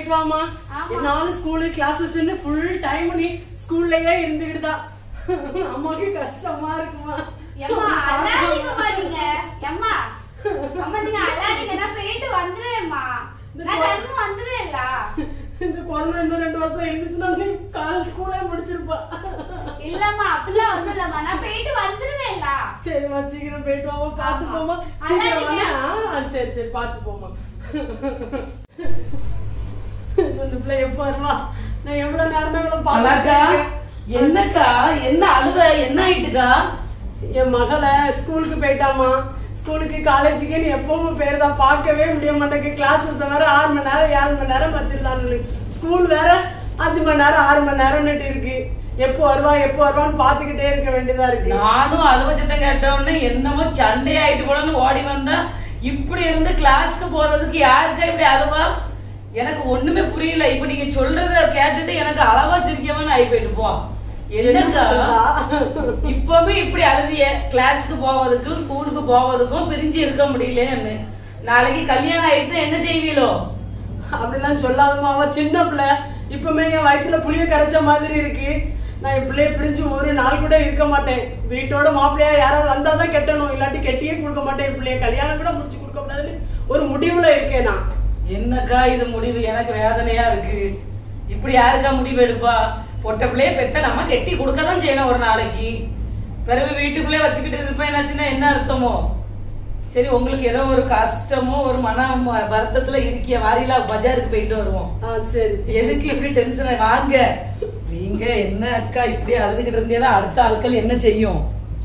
போயிட்டு வாமா என்னாலும் ஸ்கூலு கிளாஸஸ்ன்னு ஃபுல் டைம் நீ ஸ்கூல்லயே இருந்துக்கிட்டுதா அம்மாக்கு கஷ்டமா இருக்குமா எம்மா அழாதீங்கம்மா நீங்க எம்மா அம்மா நீங்க அழாதீங்க நான் போயிட்டு வந்துடுவேம்மா நான் தரணும் வந்துடுவேன்ல இந்த கொரோனா இன்னும் ரெண்டு வருஷம் இருந்துச்சுன்னா நீ கால் ஸ்கூலே முடிச்சிருப்பா இல்லம்மா அப்படிலாம் ஒண்ணும் இல்லம்மா நான் போயிட்டு வந்துடுவேன்ல சரிம்மா சீக்கிரம் போயிட்டு வாமா பார்த்து போமா சீக்கிரம் வாங்க ஆ, சரி சரி பார்த்து போமா இந்த பிள்ளை எப்போ வருவா நான் எவ்வளவு நேரமா இவ்வளவு அழகா பார்த்துருக்கேன் என்னக்கா என்ன அழுவ என்ன ஆயிட்டுக்கா என் மகளை ஸ்கூலுக்கு போயிட்டாமா ஸ்கூலுக்கு காலேஜுக்கு நீ எப்பவும் பேருதா பார்க்கவே முடிய மாட்டேங்க கிளாஸஸ் வேற ஆறு மணி நேரம் ஏழு மணி நேரம் வச்சிருந்தாங்க ஸ்கூல் வேற அஞ்சு மணி நேரம் ஆறு மணி நேரம்னுட்டு இருக்கு எப்போ வருவா எப்போ வருவான்னு பார்த்துக்கிட்டே இருக்க வேண்டியதா இருக்கு நானும் அழுவ சத்தம் கேட்டோடனே என்னமோ சண்டை ஆயிட்டு போலன்னு ஓடி வந்தா இப்படி இருந்து கிளாஸ்க்கு போறதுக்கு யாருக்கா இப்படி அழுவா எனக்கு ஒண்ணுமே புரியல இப்ப நீங்க சொல்றத கேட்டுட்டு எனக்கு அளவா சிரிக்கவன்னு ஆகி போயிட்டு போ என்னக்கா இப்பவே இப்படி அழுதிய கிளாஸ்க்கு போவதுக்கும் ஸ்கூலுக்கு போவதுக்கும் பிரிஞ்சு இருக்க முடியலன்னு நாளைக்கு கல்யாணம் ஆயிட்டு என்ன செய்வீங்களோ அப்படிலாம் சொல்லாதம்மா அவ சின்ன பிள்ளை இப்பவுமே என் வயித்துல புளிய கரைச்ச மாதிரி இருக்கு நான் என் பிள்ளைய பிரிஞ்சு ஒரு நாள் கூட இருக்க மாட்டேன் வீட்டோட மாப்பிள்ளையா யாராவது வந்தாதான் கெட்டணும் இல்லாட்டி கெட்டியே கொடுக்க மாட்டேன் என் பிள்ளைய கல்யாணம் கூட முடிச்சு கொடுக்க கூடாதுன்னு ஒரு முடிவுல இருக்கேன் நான் என்னக்கா இது முடிவு எனக்கு வேதனையா இருக்கு இப்படி யாருக்கா முடிவு எடுப்பா பொட்ட பிள்ளைய பெத்த நம்ம கெட்டி கொடுக்க தான் செய்யணும் ஒரு நாளைக்கு பிறகு வீட்டுக்குள்ளே வச்சுக்கிட்டு இருப்பேன் என்னாச்சுன்னா என்ன அர்த்தமோ சரி உங்களுக்கு ஏதோ ஒரு கஷ்டமோ ஒரு மன ம- வருத்தத்துல இருக்கிய வாரிலா பஜாருக்கு போயிட்டு வருவோம் ஆ சரி எதுக்கு இப்படி டென்ஷன் வாங்க நீங்க என்ன அக்கா இப்படி அழுதுகிட்டு இருந்தீங்கன்னா அடுத்த ஆட்கள் என்ன செய்யும்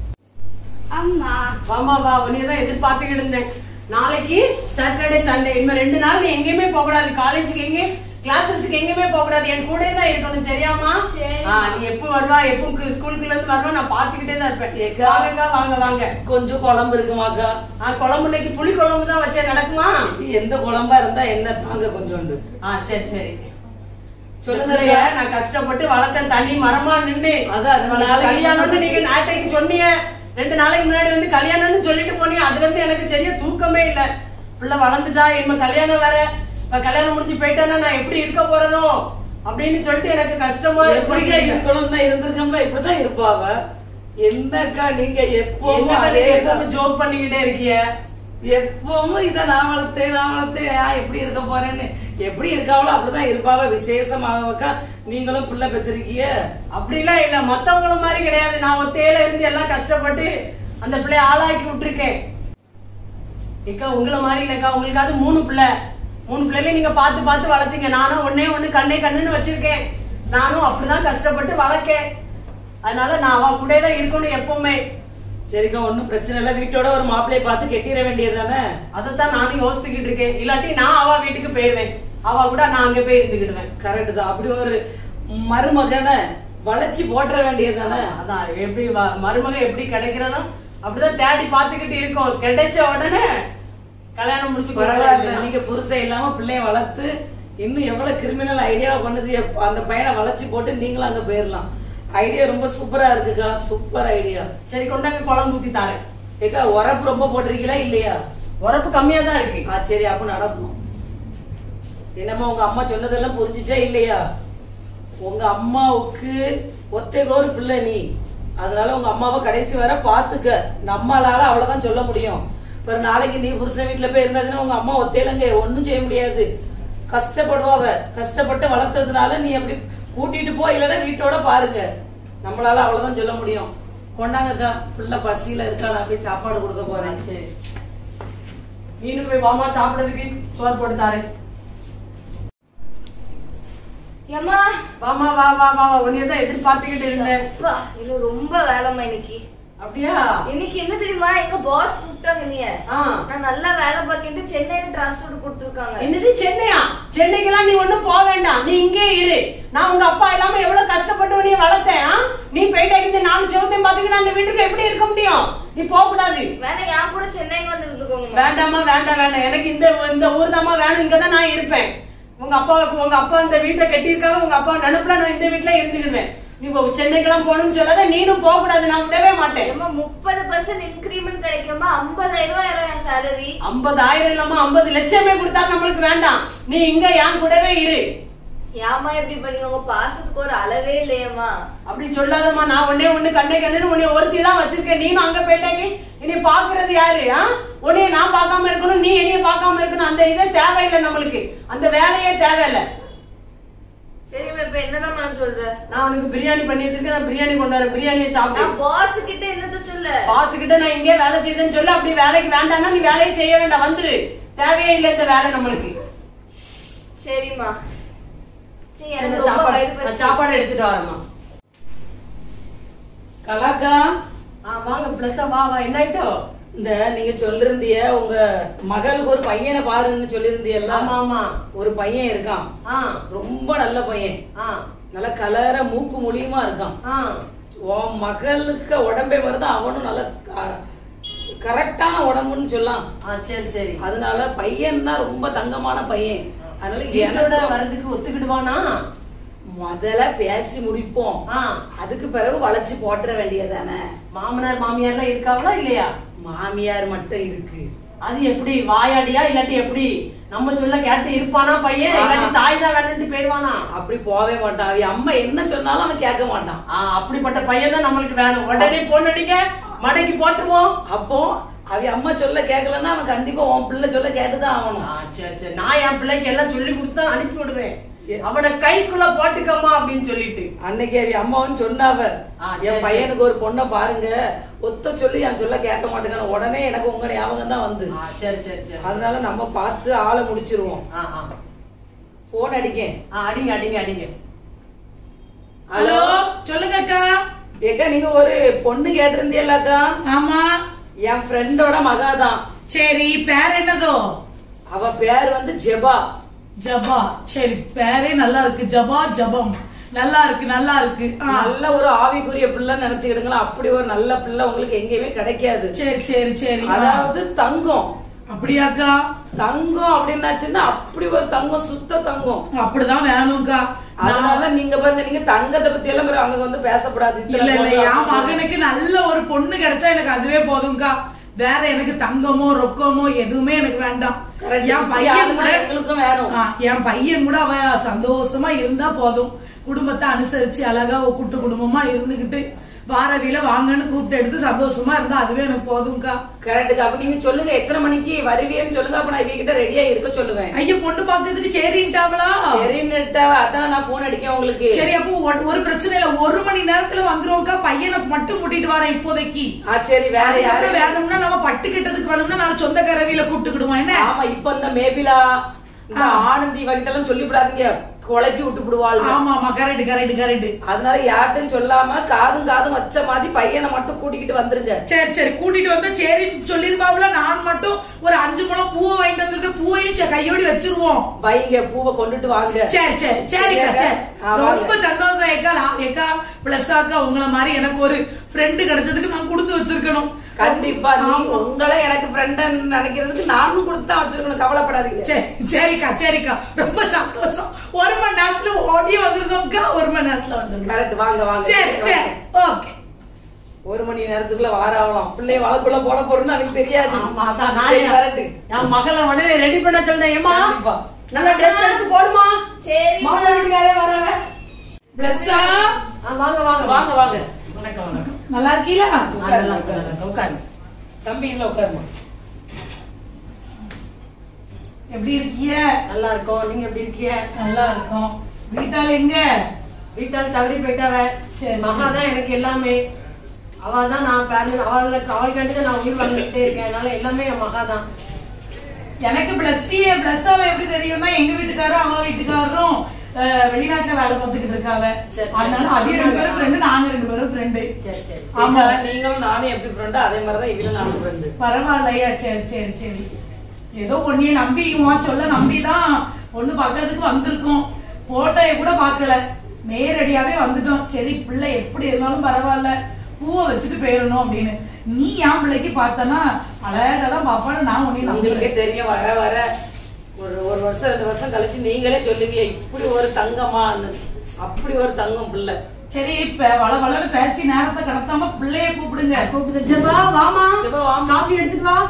அம்மா வாமா வா உன்னைய தான் எதிர்பார்த்துக்கிட்டு இருந்தேன் நாளைக்கு சாட்டர்டே சண்டே இன்னும் ரெண்டு நாள் நீ எங்கேயுமே போக கூடாது காலேஜுக்கு எங்கே கிளாஸஸ்க்கு எங்கேயுமே போக கூடாது என் கூட தான் இருக்கணும் சரியாமா சரி. ஆ, நீ எப்போ வருவா எப்போ ஸ்கூலுக்குள்ள இருந்து வருவா நான் பாத்துக்கிட்டே தான் இருப்பேன் வாங்கக்கா வாங்க வாங்க கொஞ்சம் குழம்பு இருக்குமாக்கா ஆ குழம்பு இன்னைக்கு புளி குழம்பு தான் வச்சேன் நடக்குமா எந்த குழம்பா இருந்தா என்ன தாங்க கொஞ்சோண்டு ஆ சரி சரி சொல்லுங்க சொல்லுங்க நான் கஷ்டப்பட்டு வளர்த்தேன் தனி மரமா நின்று அதான் ரெண்டு நாளைக்கு கல்யாணம்னு நீங்க நாட்டைக்கு சொன்னீங்க ரெண்டு நாளைக்கு முன்னாடி வந்து கல்யாணம்னு சொல்லிட்டு போனீங்க அதுல இருந்து எனக்கு சரியா தூக்கமே இல்ல பிள்ளை வளர்ந்துட்டா இனிமே கல்யாணம் வேற இப்ப கல்யாணம் முடிச்சு போயிட்டேன்னா நான் எப்படி இருக்க போறனோ அப்படின்னு சொல்லிட்டு எனக்கு கஷ்டமா எப்படிக்கா இருக்கு இருக்கணும்னா இருந்திருக்கோம்ல இப்படிதான் இருப்பாவ என்னக்கா நீங்க எப்பவும் என்ன அதே எப்பவும் ஜோக் பண்ணிக்கிட்டே இருக்கிய எப்பவும் இத நான் வளர்த்தேன் நான் வளர்த்தேன் நான் எப்படி இருக்க போறேன்னு எப்படி இருக்காவளோ அப்படிதான் இருப்பாவ விசேஷமாகக்கா நீங்களும் பிள்ளை பெற்றிருக்கிய அப்படிலாம் இல்ல மத்தவங்கள மாதிரி கிடையாது நான் ஒத்தையில இருந்து எல்லாம் கஷ்டப்பட்டு அந்த பிள்ளைய ஆளாக்கி விட்டுருக்கேன் ஏக்கா உங்கள மாதிரி இல்லக்கா உங்களுக்காவது மூணு பிள்ளை மூணு பிள்ளைல நீங்க பார்த்து பார்த்து வளர்த்தீங்க நானும் ஒன்னே ஒண்ணு கண்ணே கண்ணுன்னு வச்சிருக்கேன் நானும் அப்படிதான் கஷ்டப்பட்டு வளர்க்கேன் அதனால நான் அவ கூட தான் இருக்கணும் எப்பவுமே சரிக்கா ஒண்ணும் பிரச்சனை இல்ல வீட்டோட ஒரு மாப்பிள்ளைய பார்த்து கெட்டிட வேண்டியதுதானே அதைத்தான் நானும் யோசிச்சுக்கிட்டு இருக்கேன் இல்லாட்டி நான் அவ வீட்டுக்கு போயிடுவேன் அவ கூட நான் அங்க போய் இருந்துக்கிடுவேன் கரெக்ட் தான் அப்படி ஒரு மருமகனை வளைச்சு போட்டுற வேண்டியதுதானே அதான் எப்படி வ- மருமக எப்படி கிடைக்கிறனோ அப்படிதான் தேடி பாத்துக்கிட்டு இருக்கோம் கிடைச்ச உடனே கல்யாணம் முடிச்சு பரவாயில்ல நீங்க புருஷன் இல்லாம பிள்ளைய வளர்த்து இன்னும் எவ்வளவு கிரிமினல் ஐடியா பண்ணுது எப்ப- அந்த பையனை வளைச்சு போட்டு நீங்களும் அங்க போயிடலாம் ஐடியா ரொம்ப சூப்பரா இருக்குக்கா சூப்பர் ஐடியா சரி கொண்டாங்க குழம்பு ஊத்தி தாரேன் ஏக்கா உரப்பு ரொம்ப போட்டிருக்கீங்களா இல்லையா உரப்பு கம்மியா தான் இருக்கு ஆ சரி அப்ப நடக்கும் என்னம்மா உங்க அம்மா சொன்னதெல்லாம் புரிஞ்சுச்சா இல்லையா உங்க அம்மாவுக்கு ஒத்தைக்கு ஒரு பிள்ளை நீ அதனால உங்க அம்மாவை கடைசி வரை பாத்துக்க நம்மளால அவ்வளவுதான் சொல்ல முடியும் ஒரு நாளைக்கு நீ புருஷன் வீட்டுல போய் இருந்தாச்சுன்னா உங்க அம்மா ஒத்தையிலங்க ஒண்ணும் செய்ய முடியாது கஷ்டப்படுவாவ கஷ்டப்பட்டு வளர்த்ததுனால நீ அப்படி கூட்டிட்டு போ இல்லைன்னா வீட்டோட பாருங்க நம்மளால அவ்வளவுதான் சொல்ல முடியும் கொண்டாங்கக்கா பிள்ளை பசியில இருக்கா நான் போய் சாப்பாடு கொடுக்க போறேன் சரி நீனும் போய் வாமா சாப்பிடுறதுக்கு சோறு போட்டு தாரேன் ஏம்மா வாமா வா வா வா உன்னைய தான் எதிர்பார்த்துக்கிட்டு இருந்தேன் அப்பா, இன்னும் ரொம்ப வேலைம்மா இன்னைக்கு அப்படியா இன்னைக்கு என்ன தெரியுமா எங்க பாஸ் கூப்பிட்டாங்க நீ ஆ. நான் நல்லா வேலை பார்க்கிட்டு சென்னையில டிரான்ஸ்பர் கொடுத்துருக்காங்க என்னது சென்னையா சென்னைக்கெல்லாம் நீ ஒண்ணும் போக வேண்டாம் நீ இங்கே இரு நான் உங்க அப்பா இல்லாம எவ்வளவு கஷ்டப்பட்டு உன்னைய வளர்த்தேன் ஆ? நீ போயிட்டு இந்த நாலு சிவத்தையும் பாத்துக்கிட்டு அந்த வீட்டுக்கு எப்படி இருக்க முடியும் நீ போக கூடாது வேணா என் கூட சென்னைக்கு வந்து இருந்துக்கோங்க வேண்டாமா வேண்டாம் வேண்டாம் எனக்கு இந்த இந்த ஊர் தாமா வேணும் இங்க தான் நான் இருப்பேன் உங்க அப்பா உங்க அப்பா இந்த வீட்டை கட்டியிருக்காங்க உங்க அப்பா நினைப்புல நான் இந்த வீட்டுல இருந்துக்கிடுவேன் நீ இப்போ சென்னைக்கெல்லாம் போகணும்னு சொல்லாத நீனும் போக கூடாது நான் விடவே மாட்டேன் ஏம்மா முப்பது பர்சன்ட் இன்க்ரிமெண்ட் கிடைக்குமா ஐம்பதாயிரம் ரூபாய் என் சேலரி ஐம்பதாயிரம் இல்லாம ஐம்பது லட்சமே கொடுத்தா நம்மளுக்கு வேண்டாம் நீ இங்க என் கூடவே இரு ஏமா இப்படி பண்ணீங்க உங்க பாசத்துக்கு ஒரு அளவே இல்லையம்மா அப்படி சொல்லாதம்மா நான் ஒன்னே ஒண்ணு கண்ணே கண்ணுன்னு உன்னை ஒருத்தி தான் வச்சிருக்கேன் நீனும் அங்க போயிட்டாங்க இனி பாக்குறது யாரு ஆ? உன்னைய நான் பார்க்காம இருக்கணும் நீ என்னைய பார்க்காம இருக்கணும் அந்த இதே தேவையில்லை நம்மளுக்கு அந்த வேலையே தேவையில்லை சரிம்மா இப்ப என்னதான் நான் சொல்றேன் நான் உனக்கு பிரியாணி பண்ணி வச்சிருக்கேன் நான் பிரியாணி கொண்டாடுறேன் பிரியாணியை சாப்பிடு நான் பாஸ் கிட்ட என்னத்த சொல்ல பாஸ் கிட்ட நான் இங்கே வேலை செய்தேன்னு சொல்லி அப்படி வேலைக்கு வேண்டாம்னா நீ வேலையை செய்ய வேண்டாம் வந்துரு தேவையே இல்லை இந்த வேலை நம்மளுக்கு சரிம்மா சரி அந்த எனக்கு ரொம்ப வயிறு சாப்பாடு நான் பசி சாப்பாடு எடுத்துட்டு வரேம்மா கலாக்கா ஆ வாங்க பிளஸ்ஸா வா வா என்ன ஆயிட்டோ இந்த நீங்க சொல்லிருந்திய உங்க மகளுக்கு ஒரு பையனை பாருன்னு சொல்லிருந்தியல்ல ஆமா ஆமா ஒரு பையன் இருக்கான் ஆ ரொம்ப நல்ல பையன் ஆ நல்ல கலர மூக்கு மொழியுமா இருக்கான் ஆ உன் மகளுக்கு உடம்பே வருது அவனும் நல்ல கரெக்டான உடம்புன்னு சொல்லலாம் ஆ சரி சரி அதனால பையன் தான் ரொம்ப தங்கமான பையன் அதனால என்னோட எனக்கு வரதுக்கு ஒத்துக்கிடுவானா முதல்ல பேசி முடிப்போம் ஆ அதுக்கு பிறகு வளைச்சு போட்டுற வேண்டியதானே மாமனார் மாமியார்லாம் இருக்காங்களா இல்லையா மாமியார் மட்டும் இருக்கு அது எப்படி வாயாடியா இல்லாட்டி எப்படி நம்ம சொல்ல கேட்டு இருப்பானா பையன் இல்லாட்டி தாய் தான் வேணும்ட்டு போயிடுவானா அப்படி போவே மாட்டான் அவன் அம்மா என்ன சொன்னாலும் அவன் கேட்க மாட்டான் ஆ அப்படிப்பட்ட பையன் தான் நம்மளுக்கு வேணும் உடனே போன் அடிக்க மடக்கி போட்டுருவோம் அப்போ அவன் அம்மா சொல்ல கேட்கலன்னா அவன் கண்டிப்பா உன் பிள்ளை சொல்ல கேட்டுதான் ஆகணும் ஆ, சரி சரி நான் என் பிள்ளைக்கு எல்லாம் சொல்லி கொடுத்தா அனுப்பி விடுவேன் அவனை கைக்குள்ள போட்டுக்கம்மா அப்படின்னு சொல்லிட்டு அன்னைக்கு அவன் அம்மாவும் சொன்னாவ ஆ, சரி, என் சரி. பையனுக்கு ஒரு பொண்ணை பாருங்க ஒத்த சொல்லி என் சொல்ல கேட்க மாட்டேங்கான உடனே எனக்கு உங்க ஞாபகம் தான் வந்து ஆ, சரி சரி சரி அதனால நம்ம பார்த்து ஆளை முடிச்சிருவோம் ஆ ஆ போன் அடிக்கேன் ஆ, அடிங்க அடிங்க அடிங்க ஹலோ சொல்லுங்க அக்கா ஏக்கா நீங்க ஒரு பொண்ணு கேட்டிருந்தியல்லாக்கா ஆமா என் ஃப்ரெண்டோட மகாதான் சரி பேர் என்னதோ அவ பேர் வந்து ஜெபா ஜபா சரி பேரே நல்லா இருக்கு ஜபா ஜபம் நல்லா இருக்கு நல்லா இருக்கு ஆ, நல்ல ஒரு ஆவிக்குரிய பிள்ளைன்னு நினைச்சுக்கிடுங்களா அப்படி ஒரு நல்ல பிள்ளை உங்களுக்கு எங்கேயுமே கிடைக்காது சரி சரி சரி ஆ. அதாவது தங்கம் அப்படியாக்கா தங்கம் அப்படின்னாச்சுன்னா அப்படி ஒரு தங்கம் சுத்த தங்கம் அப்படிதான் வேணும்க்கா அதனால நீங்க பாருங்க நீங்க தங்கத்தை பத்தி எல்லாம் பாரு அங்க வந்து பேசப்படாது இல்ல இத்தனை இல்ல பொண்ணு என் அப்படி மகனுக்கு நல்ல ஒரு பொண்ணு கிடைச்சா எனக்கு அதுவே போதும்க்கா வேற எனக்கு தங்கமோ ரொக்கமோ எதுவுமே எனக்கு வேண்டாம் Correct. என் இப்படி பையன் ஆளுங்க கூட எங்களுக்கும் வேணும் ஆ, என் பையன் கூட அவ சந்தோஷமா இருந்தா போதும் குடும்பத்தை அனுசரிச்சு அழகா ஒரு கூட்டு குடும்பமா இருந்துகிட்டு வாரவில வாங்கன்னு கூப்பிட்டு எடுத்து சந்தோஷமா இருந்தா அதுவே எனக்கு போதும்க்கா கரெக்டுக்கு அப்ப நீங்க சொல்லுங்க எத்தனை மணிக்கு வருவீன்னு சொல்லுங்க அப்ப நான் இவகிட்ட ரெடியா இருக்க சொல்லுவேன் ஐயோ பொண்ணு பாக்குறதுக்கு சரின்ட்டாங்களா சரின்னுட்டா அதான் நான் போன் அடிக்கேன் உங்களுக்கு சரி அப்போ ஒரு- ஒரு பிரச்சனை இல்ல ஒரு மணி நேரத்துல வந்துருவோம்க்கா பையனை மட்டும் கூட்டிட்டு வரேன் இப்போதைக்கு ஆ சரி வேற யாரு அதுக்கப்புறம் வேணும்னா நம்ம பட்டு கட்டதுக்கு வேணும்னா நான் சொந்த கரவியில கூப்பிட்டுக்கிடுவோம் என்ன ஆமா இப்ப இந்த மேபிலா இந்த ஆனந்தி வகிட்ட எல்லாம் சொல்லிவிடாதீங்க குழப்பி விட்டு விடுவாள் ஆமா ஆமா கரெக்ட் கரெக்ட் கரெக்ட் அதனால யார்ட்டும் சொல்லாம காதும் காதும் வச்ச மாதிரி பையனை மட்டும் கூட்டிக்கிட்டு வந்துருங்க சரி சரி கூட்டிட்டு வந்தா சரின்னு சொல்லிருப்பாவுல நான் மட்டும் ஒரு அஞ்சு முழம் பூவை வாங்கிட்டு வந்துட்டு பூவையும் சே- கையோடி வச்சிருவோம் வைங்க பூவை கொண்டுட்டு வாங்க சரி சரி சரிக்கா சரி ஆ, வாங்க. ரொம்ப சந்தோஷம் ஏக்கா லா- ஏக்கா பிளஸ் அக்கா உங்கள மாதிரி எனக்கு ஒரு ஃப்ரெண்டு கிடைச்சதுக்கு நான் கொடுத்து வச்சிருக்கணும் கண்டிப்பா நீ ஆமா. உங்களை எனக்கு ஃப்ரெண்ட் நினைக்கிறதுக்கு நானும் கொடுத்து தான் வச்சிருக்கணும் கவலைப்படாதீங்க சரி சரிக்கா சரிக்கா ரொம்ப சந்தோஷம் ஒரு மணி நேரத்துல ஓடியே வந்துருந்தோம்க்கா ஒரு மணி நேரத்துல வந்துருக்கோம் கரெக்ட் வாங்க வாங்க சரி சரி ஓகே ஒரு மணி நேரத்துக்குள்ள வாராவலாம் பிள்ளைய வளக்குள்ள போட போறோம்னு அவனுக்கு தெரியாது ஆமா அதான் சரி, நானே வரட்டு என் மகளை உடனே ரெடி பண்ண சொல்றேன் ஏமா கண்டிப்பா. நல்ல ட்ரெஸ் எடுத்து போடுமா சரி மாப்பிள்ளை வீட்டுக்காரே வராங்க பிளஸ்ஸா ஆ, வாங்க வாங்க வாங்க வாங்க வணக்கம் வணக்கம் நல்லா இருக்கீங்களா ஆ, நல்லா இருக்கு, நல்லா இருக்கு. உட்காருங்க தம்பிங்களா உட்காருமா எப்படி இருக்கீங்க நல்லா இருக்கோம் நீங்க எப்படி இருக்கீங்க நல்லா இருக்கோம் வீட்டால எங்க வீட்டால் தவறி போயிட்டாவ சரி, மகா தான் எனக்கு எல்லாமே அவ தான் நான் பேரண்ட் அவளுக்கு அவளுக்காண்டி தான் நான் உயிர் வாழ்ந்துட்டே இருக்கேன் அதனால எல்லாமே என் மகா தான் எனக்கு பிளஸ்ஸிய பிளஸ்ஸாவ எப்படி தெரியும்னா எங்க வீட்டுக்காரரும் அவ வீட்டுக்காரரும் அஹ், வெளிநாட்டுல வேலை பார்த்துக்கிட்டு இருக்காவ சரி. அதனால அவங்க ரெண்டு பேரும் ஃப்ரெண்டு நாங்க ரெண்டு பேரும் ஃப்ரெண்டு சரி சரி ஆமா. ஆமா நீங்களும் நானும் எப்படி ஃப்ரெண்டு அதே மாதிரிதான் இவளும் நானும் ஃப்ரெண்டு பரவாயில்லையா சரி சரி சரி ஏதோ ஒன்னைய நம்பிக்குமா சொல்ல நம்பிதான் ஒண்ணு பக்கத்துக்கு வந்திருக்கோம் போட்டோய கூட பார்க்கல நேரடியாவே வந்துட்டோம் சரி பிள்ளை எப்படி இருந்தாலும் பரவாயில்ல பூவை வச்சுட்டு போயிடணும் அப்படின்னு நீ என் பிள்ளைக்கு பார்த்தனா அழகா தான் பாப்பான்னு நான் உன்னை உங்களுக்கே நம்புறேன் தெரியும் வர வர ஒரு ஒரு வருஷம் ரெண்டு வருஷம் கழிச்சு நீங்களே சொல்லுவீங்க இப்படி ஒரு தங்கமான்னு அப்படி ஒரு தங்கம் பிள்ளை சரி இப்ப வள வளன்னு பேசி நேரத்தை கடத்தாம பிள்ளைய கூப்பிடுங்க கூப்பிட்டு ஜெபா வாமா ஜெபா, வாம்மா. காஃபி எடுத்துட்டு வா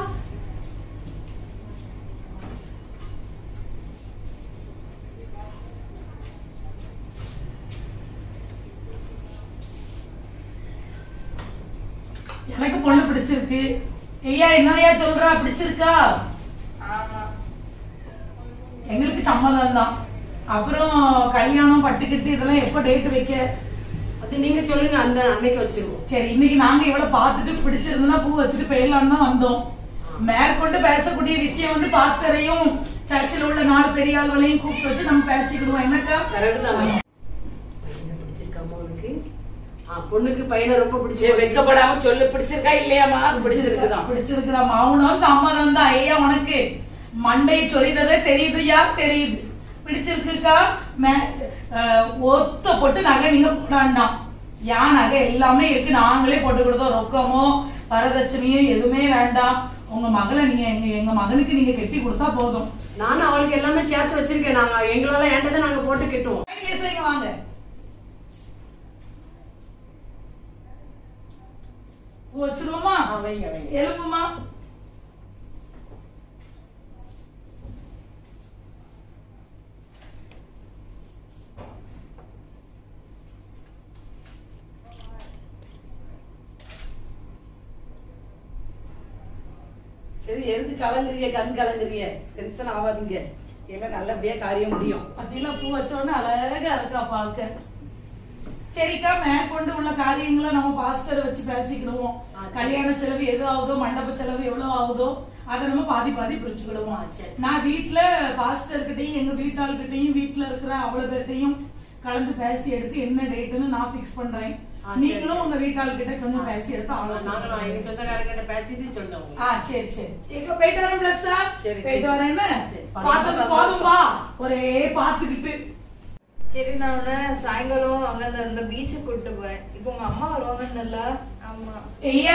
எனக்கு பொண்ணு பிடிச்சிருக்கு ஐயா என்னையா சொல்றா பிடிச்சிருக்கா ஆமா எங்களுக்கு சம்மதம் தான் அப்புறம் கல்யாணம் பட்டுக்கிட்டு இதெல்லாம் எப்ப டேட் வைக்க அது நீங்க சொல்லுங்க அந்த அன்னைக்கு வச்சிருவோம் சரி இன்னைக்கு நாங்க இவ்வளவு பார்த்துட்டு பிடிச்சிருந்தா பூ வச்சுட்டு போயிடலாம்னு தான் வந்தோம் மேற்கொண்டு பேசக்கூடிய விஷயம் வந்து பாஸ்டரையும் சர்ச்சில் உள்ள நாலு பெரிய ஆள்களையும் கூப்பிட்டு வச்சு நம்ம பேசிக்கிடுவோம் என்னக்கா கரெக்ட் தான் பையனை பிடிச்சிருக்காமா உனக்கு ஆ, பொண்ணுக்கு பையனை ரொம்ப சரி பிடிச்சி வெக்கப்படாம சொல்லு பிடிச்சிருக்கா இல்லையாமா பிடிச்சிருக்குதான் பிடிச்சிருக்குதா மௌனம் தாமதம் தான் ஐயா உனக்கு மண்டை சொரிததே தெரியுதுயா தெரியுது பிடிச்சிருக்குக்கா மே- அஹ், ஒத்த போட்டு நகை நீங்க போடாண்டாம் யான் நகை எல்லாமே இருக்கு நாங்களே போட்டு கொடுத்தோம் ரொக்கமோ வரதட்சணையோ எதுவுமே வேண்டாம் உங்க மகளை நீங்க எங்க எங்க மகனுக்கு நீங்க கட்டி கொடுத்தா போதும் நானும் அவளுக்கு எல்லாமே சேர்த்து வச்சிருக்கேன் நாங்க எங்களால ஏண்டதை நாங்க போட்டு கட்டுவோம் பேசுறீங்க வாங்க பூ வச்சிருவோமா ஆ, வைங்க வைங்க எழுப்புமா சரி எதுக்கு கலங்குறீங்க கண் கலங்குறீங்க டென்ஷன் ஆகாதீங்க எல்லாம் நல்லபடியா காரியம் முடியும் பத்தியில பூ வச்ச உடனே அழகா இருக்கா பார்க்க சரிக்கா மேற்கொண்டு உள்ள காரியங்களை நம்ம பாஸ்டரை வச்சு பேசிக்கிடுவோம் ஆ, சரி. கல்யாண செலவு எது ஆகுதோ மண்டப செலவு எவ்வளவு ஆகுதோ அதை நம்ம பாதி பாதி பிரிச்சுக்கிடுவோம் ஆ, சரி. நான் வீட்டுல பாஸ்டர்கிட்டயும் எங்க வீட்டாள்கிட்டயும் வீட்டுல இருக்கிற அவ்வளவு பேர்கிட்டயும் கலந்து பேசி எடுத்து என்ன டேட்டுன்னு நான் ஃபிக்ஸ் பண்றேன் ஆ, சரி, நீங்களும் சரி. உங்க வீட்டாள்கிட்ட கொஞ்சம் பேசி எடுத்து நாங்க ஆலோசனை எங்க சொந்தக்காரங்கிட்ட பேசிட்டு சொல்றோம் ஆ சரி சரி எங்க போயிட்டு வரேன் பிளஸ்ஸா சரி, போயிட்டு சரி. வரேன் என்ன சரி. பார்த்தது போதும் வா ஒரே பார்த்துக்கிட்டு சரி நான் உன்னை சாயங்காலம் அங்க அந்த அந்த பீச்சுக்கு கூட்டிட்டு போறேன் இப்போ உங்க அம்மா வருவாங்கன்னு ஆமா ஐயா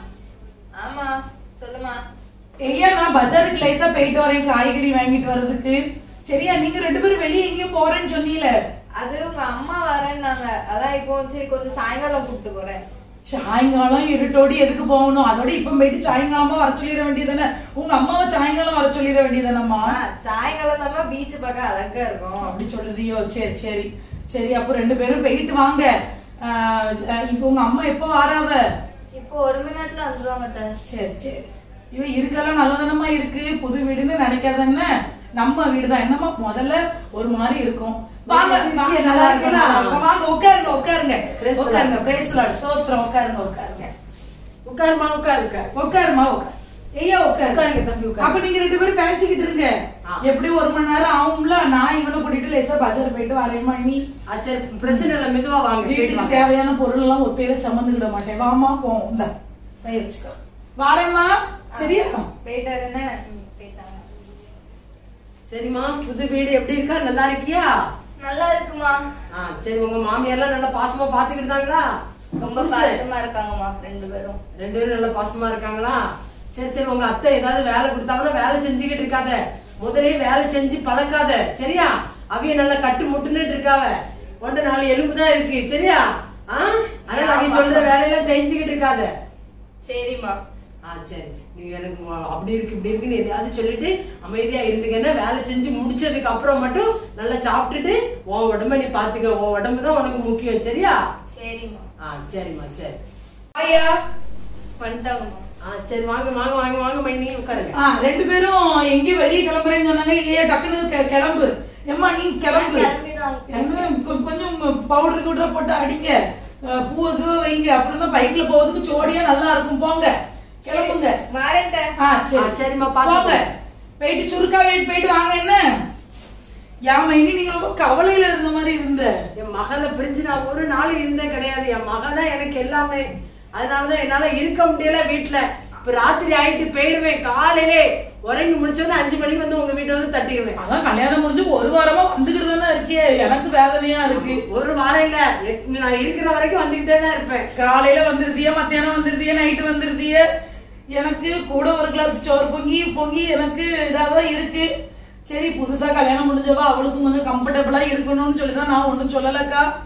ஆமா சொல்லுமா ஐயா நான் பஜாருக்கு லேசா போயிட்டு வரேன் காய்கறி வாங்கிட்டு வர்றதுக்கு சரியா நீங்க ரெண்டு பேரும் வெளியே எங்கேயும் போறேன்னு சொன்னீல அது உங்க அம்மா வரேன்னாங்க அதான் இப்போ சரி கொஞ்சம் சாயங்காலம் கூட்டிட்டு போறேன் சாயங்காலம் இருட்டோடி எதுக்கு போகணும் அதோட இப்ப போயிட்டு சாயங்காலமா வர சொல்லிட வேண்டியதானே உங்க அம்மாவை சாயங்காலம் வர சொல்லிட வேண்டியதானம்மா ஆ, சாயங்காலம் தான் பீச் பார்க்க அழகா இருக்கும் அப்படி சொல்லுதியோ சரி சரி சரி அப்போ ரெண்டு பேரும் போயிட்டு வாங்க ஆஹ் இப்போ உங்க அம்மா எப்போ வாராவ இப்போ ஒரு மணி நேரத்துல வந்துருவாங்க அத்தை. சரி சரி இவ இருக்கெல்லாம் நல்லதனமா இருக்கு புது வீடுன்னு நினைக்காத என்ன நம்ம வீடுதான் என்னமா முதல்ல ஒரு மாதிரி இருக்கும் வாங்க வாங்க நல்லா இருக்கீங்களா வாங்க உட்காருங்க உட்காருங்க Praise the Lord. உட்காருங்க பிரேஸ் லார்ட் சோஸ்திரம் உட்காருங்க உட்காருங்க உட்காருமா உட்காரு உட்காரு உட்காருமா உட்காரு ஐயா உட்காரு உட்காருங்க தம்பி, உட்காரு. அப்ப நீங்க ரெண்டு பேரும் பேசிக்கிட்டு இருங்க ஆ. எப்படி ஒரு மணி நேரம் ஆகும்ல நான் இவனை கூட்டிட்டு லேசா பஜார் போயிட்டு வரேம்மா நீ ஆ, சரி பிரச்சனை இல்ல மெதுவா வாங்க போயிட்டு வீட்டுக்கு வாங்க. தேவையான பொருள் எல்லாம் ஒத்தையில சமந்துக்கிட மாட்டேன் வாமா போவோம் இந்த கை வச்சுக்கோ வாரேம்மா சரியா போயிட்டாரு என்ன ம், போயிட்டாங்க சரிம்மா புது வீடு எப்படி இருக்கா நல்லா இருக்கியா நல்லா இருக்குமா ஆ சரி உங்க மாமியார்லாம் நல்லா பாசமா பாத்துக்கிட்டாங்களா ரொம்ப பாசமா இருக்காங்கம்மா ரெண்டு பேரும் ரெண்டு பேரும் நல்லா பாசமா இருக்காங்களா சரி சரி உங்க அத்தை ஏதாவது வேலை கொடுத்தாங்கன்னா வேலை செஞ்சுக்கிட்டு இருக்காத முதலே வேலை செஞ்சு பழக்காத சரியா அவிய நல்லா கட்டு முட்டுன்னு இருக்காவ ஒன்று நாலு எலும்பு தான் இருக்கு சரியா ஆ அதனால அவிய சொல்ற வேலையெல்லாம் செஞ்சுக்கிட்டு இருக்காத சரிம்மா ஆ சரி நீ எனக்கு வ- அப்படி இருக்கு இப்படி இருக்குன்னு எதையாவது சொல்லிட்டு அமைதியா இருந்துங்கன்னா வேலை செஞ்சு முடிச்சதுக்கு அப்புறம் மட்டும் நல்லா சாப்பிட்டுட்டு உன் உடம்ப நீ பாத்துக்க உன் உடம்பு தான் உனக்கு முக்கியம் சரியா சரிம்மா ஆ சரிம்மா சரி ஐயா வந்துட்டாங்கம்மா ஆ சரி வாங்க வாங்க வாங்க வாங்க மைனி உட்காருங்க ஆ ரெண்டு பேரும் எங்கேயும் வெளியே கிளம்புறேன்னு சொன்னாங்க இல்லையா டக்குனு கெ- கிளம்பு ஏம்மா நீ கிளம்பு நான் கிளம்பிதான். என்ன கொ- கொஞ்சம் பவுடர் கிவுடர் போட்டு அடிங்க அஹ் பூவை கீவை வைங்க அப்புறம் தான் பைக்ல போறதுக்கு ஜோடியா நல்லா இருக்கும் போங்க கிளம்புங்க வரேன் அத்தை. ஆ சரி ஆ, சரிம்மா, பாத்து போங்க போயிட்டு சுருக்கா வெயிட் போயிட்டு வாங்க என்ன யாமா இனி நீங்க ரொம்ப கவலையில இருந்த மாதிரி இருந்த என் மகளை பிரிஞ்சு நான் ஒரு நாள் இருந்தேன் கிடையாது என் மக தான் எனக்கு எல்லாமே அதனாலதான் என்னால இருக்க முடியல வீட்டுல இப்ப ராத்திரி ஆயிட்டு போயிருவேன் காலையிலே உறங்கி முடிச்சோன்னு அஞ்சு மணிக்கு வந்து உங்க வீட்டை வந்து தட்டிடுவேன் அதான் கல்யாணம் முடிஞ்சு ஒரு வாரமா வந்துகிட்டு தானே இருக்கியே எனக்கு வேதனையா இருக்கு ஒரு வாரம் இல்ல எத்- நான் இருக்கிற வரைக்கும் வந்துகிட்டே தான் இருப்பேன் காலையில வந்துருதிய மத்தியானம் வந்துருதிய நைட்டு வந்துருதிய எனக்கு கூட ஒரு கிளாஸ் சோறு பொங்கி பொங்கி எனக்கு இதாதான் இருக்கு சரி புதுசா கல்யாணம் முடிஞ்சவா அவளுக்கும் கொஞ்சம் கம்ஃபர்டபுளா இருக்கணும்னு சொல்லி தான் நான் ஒண்ணும் சொல்லலக்கா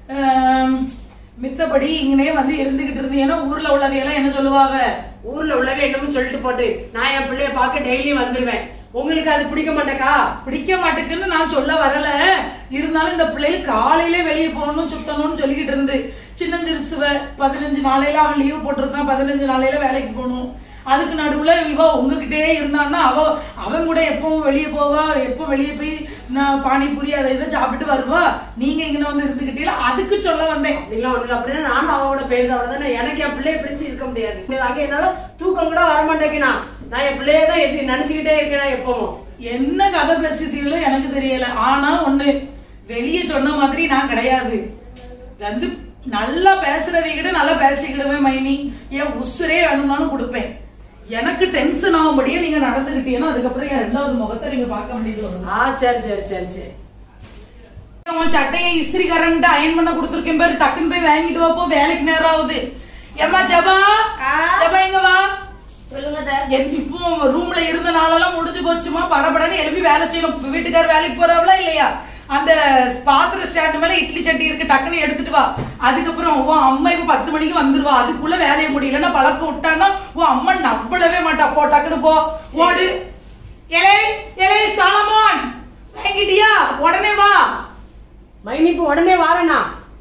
ஆம், மித்தபடி இங்கனே வந்து இருந்துகிட்டு இருந்தீங்கன்னா ஊர்ல உள்ளவையெல்லாம் என்ன சொல்லுவாவ ஊர்ல உள்ளவே என்னமோ சொல்லிட்டு போட்டு நான் என் பிள்ளைய பார்க்க டெய்லி வந்துருவேன் உங்களுக்கு அது பிடிக்க மாட்டேக்கா பிடிக்க மாட்டேங்குன்னு நான் சொல்ல வரல இருந்தாலும் இந்த பிள்ளைகள் காலையில வெளியே போகணும் சுத்தணும்னு சொல்லிக்கிட்டு இருந்து சின்னஞ்சிறுசுவ பதினஞ்சு நாளையில அவன் லீவ் போட்டிருக்கான் பதினஞ்சு நாளையில வேலைக்கு போகணும் அதுக்கு நடுவுல இவ உங்ககிட்டயே இருந்தான்னா அவ அவன் கூட எப்பவும் வெளியே போவா எப்போ வெளியே போய் நான் பானிபூரி அதை இதை சாப்பிட்டு வருவா நீங்க இங்க வந்து இருந்துகிட்டீங்களா அதுக்கு சொல்ல வந்தேன் அப்படிலாம் ஒண்ணு இல்ல. அப்படின்னா நானும் அவளோட பேர் தான் தானே எனக்கு என் பிள்ளைய பிரிஞ்சு இருக்க முடியாது அங்க என்னால தூக்கம் கூட வர மாட்டேங்குண்ணா நான் என் பிள்ளைய தான் எது நினைச்சுக்கிட்டே இருக்கேன் எப்பவும் என்ன கதை பேசுதீங்களோ எனக்கு தெரியல ஆனா ஒண்ணு வெளியே சொன்ன மாதிரி நான் கிடையாது வந்து நல்லா பேசுறவங்கிட்ட நல்லா பேசிக்கிடுவேன் மைனி என் உசுரே வேணும்னாலும் கொடுப்பேன் எனக்கு டென்ஷன் ஆகும்படியே நீங்க நடந்துகிட்டீங்கன்னா அதுக்கப்புறம் என் ரெண்டாவது முகத்தை நீங்க பார்க்க வேண்டியது வரும் ஆ சரி சரி சரி சரி உன் சட்டையை இஸ்திரி கரண்ட் அயன் பண்ண கொடுத்துருக்கேன் பாரு டக்குன்னு போய் வாங்கிட்டு வாப்போ வேலைக்கு நேரம் ஆகுது ஏம்மா ஜபா ஆ? ஜபா எங்க வா சொல்லுங்க அத்தை. என் இப்போ ரூம்ல இருந்த நாளெல்லாம் முடிஞ்சு போச்சுமா படபடன்னு எழுப்பி வேலை செய்யணும் வீட்டுக்கார வேலைக்கு போறாவளா இல்லையா அந்த பாத்திர ஸ்டாண்ட் மேல இட்லி சட்டி இருக்கு டக்குன்னு எடுத்துட்டு வா அதுக்கப்புறம் உன் அம்மா இப்ப பத்து மணிக்கு வந்துருவா அதுக்குள்ள வேலையை முடியலன்னா பழக்கம் விட்டான்னா உன் அம்மா நவ்வளவே மாட்டா போ டக்குன்னு போ ஓடு எலே எலே சாலமான் வாங்கிட்டியா உடனே வா மைனி இப்ப உடனே வாரேண்ணா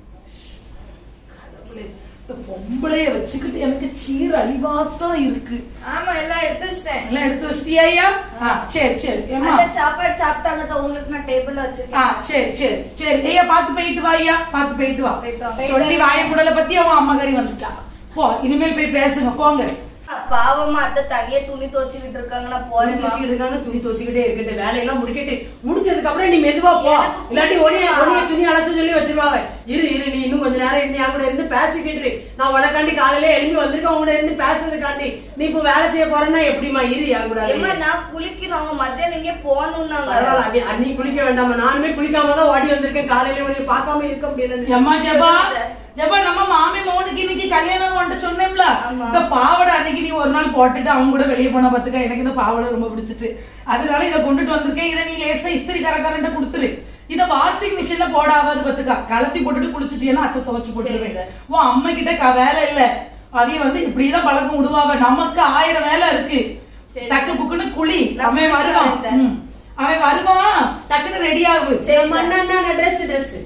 கடவுளே, இந்த பொம்பளைய வச்சுக்கிட்டு எனக்கு சீர் அழிவாத்தான் இருக்கு ஆமா எல்லாம் எடுத்து வச்சிட்டேன் எல்லாம் எடுத்து வச்சிட்டியா ஐயா ஆ, சரி சரி ஏம்மா அந்த சாப்பாடு சாப்பிட்டாங்க அத்தை. உங்களுக்கு நான் டேபிள்ல ஆ வச்சிருக்கேன் சரி சரி சரி ஐயா பார்த்து போயிட்டு வா ஐயா பார்த்து போயிட்டு வா போயிட்டு வா. சொல்லி வாயப்புடலை பத்தி அவன் அம்மா கறி வந்துட்டா போ இனிமேல் போய் பேசுங்க போங்க பாவமா அத்தை தனியா துணி துவச்சுக்கிட்டு இருக்காங்க நான் துணி போறேன் துவச்சிக்கிட்டு இருக்காங்க துணி துவச்சிக்கிட்டே இருக்கட்டும் வேலையெல்லாம் முடிக்கிட்டு முடிச்சதுக்கு அப்புறம் நீ மெதுவா போ எனக்கு இல்லாட்டி ஒனிய புரியுதுமா. ஒனிய துணி அலச சொல்லி வச்சிருவாங்க இரு இரு நீ இன்னும் கொஞ்ச நேரம் இருந்து என் கூட இருந்து பேசிக்கிட்டு இரு. நான் உனக்காண்டி காலையில எழுப்பி வந்திருக்கேன் உங்க கூட இருந்து பேசுறதுக்காண்டி நீ இப்ப வேலை செய்ய போறேன்னா எப்படிமா இரு என் கூட ஏம்மா நான் குளிக்கணும் அவங்க மத்தியானம் எங்கேயும் போகணும்னாங்க பரவாயில்ல அடி- அன்னி குளிக்க வேண்டாமா நானுமே குளிக்காம தான் ஓடி வந்திருக்கேன் காலையில உன்னை பார்க்காம இருக்க முடியல அம்மா ஜபா ஜபா நம்ம மாமி மோனுக்கு இன்னைக்கு கல்யாணம் வந்துட்டு சொன்னேன்ல ஆமா. இந்த பாவாடை அன்னைக்கு நீ ஒரு நாள் போட்டுட்டு அவங்க கூட வெளியே போன பாத்துக்க எனக்கு இந்த பாவாடை ரொம்ப பிடிச்சிட்டு அதனால இதை கொண்டுட்டு வந்திருக்கேன் இதை நீ லேசா இஸ்திரி கரகரண்ட கொடுத்துரு இத வாஷிங் மிஷின்ல போடாவது பத்துக்கா கலத்தி போட்டுட்டு குளிச்சுட்டீங்கன்னா அத்தை துவச்சு போட்டுருவேன் சரிங்க. உன் அம்மா கிட்ட க- வேலை இல்ல அதையும் வந்து இப்படிதான் பழக்கம் விடுவாவ நமக்கு ஆயிரம் வேலை இருக்கு சரி. டக்கு புக்குன்னு குழி நான் அவன் குளிச்சுட்டு வருவான் வரேன். ம். அவன் வருவான் டக்குன்னு ரெடி ஆகு சரி ட்ரெஸ் ட்ரெஸ்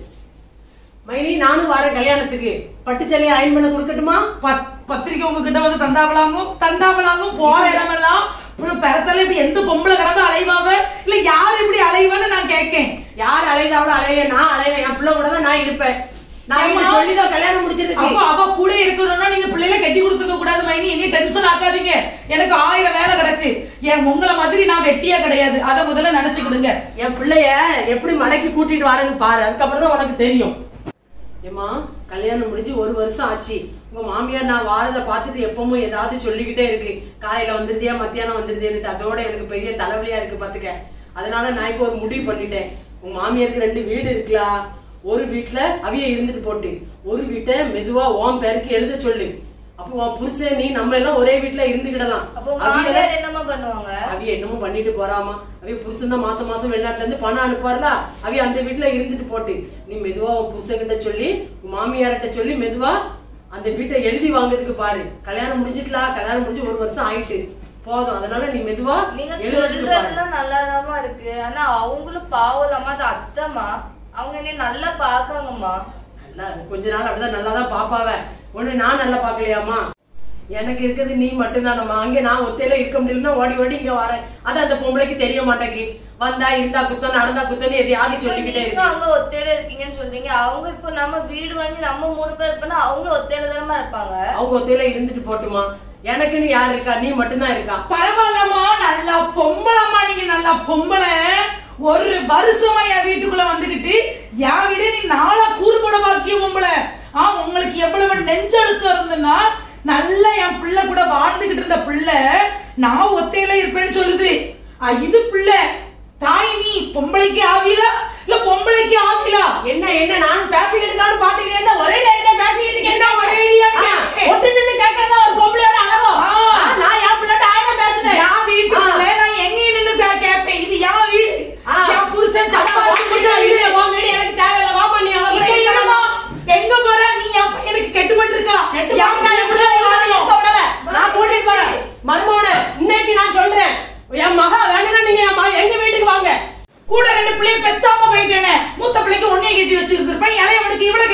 மைனி நானும் வரேன் கல்யாணத்துக்கு பட்டுச்சலையை அயன் பண்ண கொடுக்கட்டுமா பத்- பத்திரிக்கை உங்ககிட்ட வந்து தந்தாவலாங்கும் தந்தாவலாங்கும் போற இடமெல்லாம் இப்படி பெறத்தல இப்படி எந்த பொம்பளை கடந்து அலைவாவ இல்ல யார் இப்படி அலைவான்னு நான் கேட்கேன் யார் அலைதாவளோ அலைய நான் அலைவேன் என் பிள்ளை கூட தான் நான் இருப்பேன் நான் இதை அம்மா. சொல்லிதான் கல்யாணம் முடிச்சிருக்கு அப்ப அவ கூட இருக்கணும்னா நீங்க பிள்ளைல கட்டி கொடுத்துக்க கூடாது மைனி என்ன டென்ஷன் ஆக்காதீங்க எனக்கு ஆயிரம் வேலை கிடக்கு என் உங்களை மாதிரி நான் வெட்டியா கிடையாது அத முதல்ல நினைச்சுக்கிடுங்க என் பிள்ளைய எப்படி மடக்கி கூட்டிட்டு வரேன்னு பாரு அதுக்கப்புறம் தான் உனக்கு தெரியும் ஏமா கல்யாணம் முடிஞ்சு ஒரு வருஷம் ஆச்சு உங்க மாமியார் நான் வாரதை பார்த்துட்டு எப்பவும் ஏதாவது சொல்லிக்கிட்டே இருக்கு காலையில வந்துருந்தியா மத்தியானம் வந்துருந்தியான்னு அதோட எனக்கு பெரிய தலைவலியா இருக்கு பாத்துக்க அதனால நான் இப்போ ஒரு முடிவு பண்ணிட்டேன் உங்க மாமியாருக்கு ரெண்டு வீடு இருக்கலாம் ஒரு வீட்டுல அவிய இருந்துட்டு போட்டு ஒரு வீட்டை மெதுவா உன் பேருக்கு எழுத சொல்லு அப்போ உன் புருஷன் நீ நம்ம எல்லாம் ஒரே வீட்டுல இருந்துக்கிடலாம் அப்போ உங்க அவிய- மாமியார் என்னம்மா பண்ணுவாங்க அவிய என்னமோ பண்ணிட்டு போறாமா அவிய புருஷன் தான் மாசம் மாசம் வெளிநாட்டுல இருந்து பணம் அனுப்புவார்ல அவிய அந்த வீட்டுல இருந்துட்டு போட்டு நீ மெதுவா உன் புருஷன்கிட்ட சொல்லி உன் மாமியார்கிட்ட சொல்லி மெதுவா அந்த வீட்டை எழுதி வாங்குறதுக்கு பாரு கல்யாணம் முடிஞ்சிட்டலாம் கல்யாணம் முடிஞ்சு ஒரு வருஷம் ஆயிட்டு போதும் அதனால நீ மெதுவா நீங்க எழுதுறதுக்கு பாரு சொல்றதெல்லாம் நல்லாதாம்மா இருக்கு ஆனா அவங்களும் பாவலாமா அது அத்தைமா அவங்க என்ன நல்லா பாக்காங்கம்மா நல்லா இருக்கு. கொஞ்ச நாள் அப்படிதான் நல்லா தான் பாப்பாவ ஒண்ணு நான் நல்லா பாக்கலையாமா எனக்கு இருக்கிறது நீ மட்டும்தானம்மா அங்க நான் ஒத்தையில இருக்க முடியலன்னா ஓடி ஓடி இங்க வரேன் அது அந்த பொம்பளைக்கு தெரிய மாட்டேங்கி வந்தா இருந்தா குத்தம் நடந்தா குத்தம்னு எதையாவது சொல்லிக்கிட்டே நீங்க இருக்கு அங்க ஒத்தையில இருக்கீங்கன்னு சொல்றீங்க அவங்க இப்போ நம்ம வீடு வந்து நம்ம மூணு பேர் இருப்போம்னா அவங்களும் ஒத்தையில தானமா இருப்பாங்க அவங்க ஒத்தையில இருந்துட்டு போட்டுமா எனக்குன்னு யார் இருக்கா நீ மட்டும்தான் இருக்கா பரவாயில்லம்மா நல்லா பொம்பளம்மா நீங்க நல்லா பொம்பளை ஒரு வருஷமா என் வீட்டுக்குள்ள வந்துகிட்டு என் வீடு நீ நாளா கூறுபட பாக்கிய பொம்பளை ஆ உங்களுக்கு எவ்வளவு நெஞ்செழுத்தம் இருந்துன்னா நல்லா என் பிள்ளை கூட வாழ்ந்துகிட்டு இருந்த பிள்ளை நான் ஒத்தையில இருப்பேன்னு சொல்லுது ஆ, இது பிள்ளை தாய் நீ பொம்பளைக்கு ஆவிலா இல்ல பொம்பளைக்கு ஆவிலா என்ன என்ன நானும் பேசிக்கிட்டு இருக்கான்னு பாத்துக்கிட்டே இருந்தா ஒரே டைம்ல பேசிக்கிட்டு என்ன ஒரே அடியா கேட்க? ஒட்டு நின்னு கேட்கறதா ஒரு பொம்பளையோட அளவோ ஆ. ஆ, நான் என் பிள்ளைட்ட ஆயிரம் பேசுனேன் என் வீட்டுக்குள்ள நான் எங்கேயும் நின்னு கே- கேட்பேன் இது என் வீடு ஆ. என் புருஷன் அதான் உன் வீடு, சம்பாதிச்சு இது உன் வீடு எனக்கு தேவையில்ல வாமா நீ அவன் கூட இங்க இருக்கணுமா? இருமா.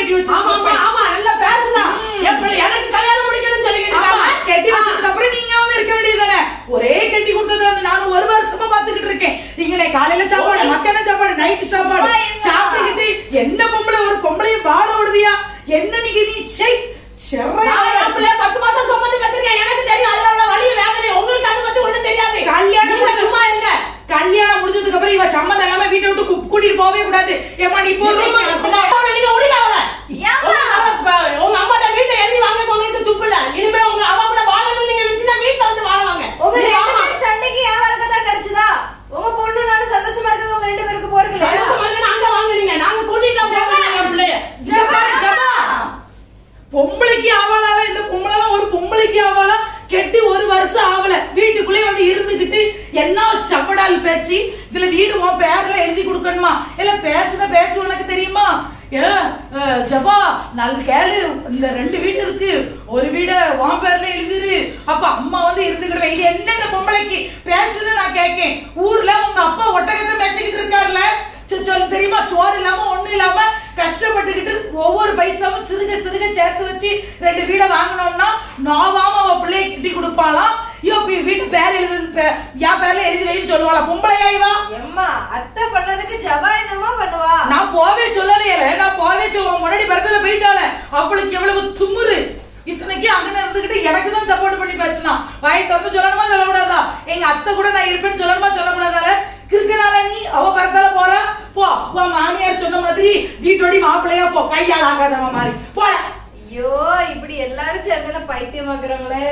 கட்டி ஆமா ஆமா வச்சிருக்கோம் ஆமா நல்லா பேசலாம் என் பிள்ளை எனக்கு கல்யாணம் முடிக்கணும்னு சொல்லிக்கிட்டு ஆமா, இருக்காங்க கட்டி வச்சதுக்கு அப்புறம் நீங்க வந்து இருக்க வேண்டியதுதானே ஒரே கட்டி கொடுத்தது வந்து நானும் ஒரு வருஷமா பாத்துக்கிட்டு இருக்கேன் நீங்க காலையில சாப்பாடு மத்தியான சாப்பாடு நைட் சாப்பாடு அம்மா, இருங்க. சாப்பிட்டுக்கிட்டு என்ன பொம்பளை ஒரு பொம்பளையும் வாழ விடுவியா என்ன நீங்க நீ செய் நான் என் பிள்ளைய பத்து மாசம் சுமந்து பெற்றிருக்கேன் எனக்கு தெரியும் அதுல உள்ள வலி வேதனை உங்களுக்கு அது பத்தி ஒண்ணும் தெரியாது கல்யாணம் நீங்க சும்மா இருங்க கல்யாணம் முடிஞ்சதுக்கு அப்புறம் இவ சம்மந்தம் இல்லாம வீட்டை விட்டு கூ- கூட்டிட்டு போகவே கூடாது ஏமா நீ போ நீங்க அவளை நீங்க விடுங்க அவளை. ஏம்மா? உங்க அவ- உங்க அம்மாட்ட வீட்டுல எழுதி வாங்க உங்களுக்கு துப்பு இல்ல இனிமே உங்க அவ கூட வாழணும்னு நீங்க நினைச்சுன்னா வீட்டுல வந்து வாழ வாங்க உங்க நீங்க ரெண்டு ஆமா. பேரும் சண்டைக்கு என் வாழ்க்கை தான் கிடைச்சதா உங்க பொண்ணு நானும் சந்தோஷமா இருக்கிறது உங்க ரெண்டு பேருக்கு போறீங்க சந்தோஷமா இருக்குன்னு அங்க வாங்குனீங்க நாங்க கூட்டிட்டு தான் போறோம் என் பிள்ளைய இங்க பாரு, ஜபா. பொம்பளைக்கு ஆவாளால இந்த பொம்பளை ஒரு பொம்பளைக்கு ஆவாளா கெட்டி ஒரு வருஷம் ஆவல வீட்டுக்குள்ளே வந்து இருந்துகிட்டு என்ன சப்படால் பேச்சு இதுல வீடு உன் பேர்ல எழுதி கொடுக்கணுமா இல்ல பேசுன பேச்சு உனக்கு தெரியுமா ஏ, அஹ், ஜபா நல் கேளு இந்த ரெண்டு வீடு இருக்கு ஒரு வீட உன் பேர்ல எழுதிரு அப்ப அம்மா வந்து இருந்துக்கிடுவேன் இது என்ன இந்த பொம்பளைக்கு பேசுன்னு நான் கேட்கேன் ஊர்ல உங்க அப்பா ஒட்டகத்தை மேய்ச்சிக்கிட்டு இருக்காருல்ல சொ- சொல் தெரியுமா சோறு இல்லாம ஒண்ணு இல்லாம கஷ்டப்பட்டுக்கிட்டு ஒவ்வொரு பைசாவும் சிறுக சிறுக சேர்த்து வச்சு ரெண்டு வீடை வாங்கினோம்னா நோவாம அவ பிள்ளைய கிட்டி கொடுப்பாளாம் ஐயோ இப்ப வீட்டு பேர் எழுது பே- என் பேர்ல எழுதி வைன்னு சொல்லுவாளா பொம்பளையா இவா எம்மா அத்தை பண்ணதுக்கு ஜபா என்னமா பண்ணுவா நான் போவே சொல்லலையே நான் போவே சொல்ல முன்னாடி பிறந்தல போயிட்டால அவளுக்கு எவ்வளவு துமுறு இத்தனைக்கு அங்க இருந்துகிட்டு எனக்கு தான் சப்போர்ட் பண்ணி பேசினா வாய் திறந்து சொல்லணுமா சொல்லக்கூடாதா எங்க அத்தை கூட நான் இருப்பேன்னு சொல்லணுமா சொல்லக்கூடாதால கிறுக்கனால நீ அவ பிறந்தால போறா போ உன் மாமியார் சொன்ன மாதிரி வீட்டோடி மாப்பிள்ளையா போ கையால் ஆகாதவ மாதிரி போல ஐயோ இப்படி எல்லாரும் சேர்ந்து பைத்தியமாக்குறாங்களே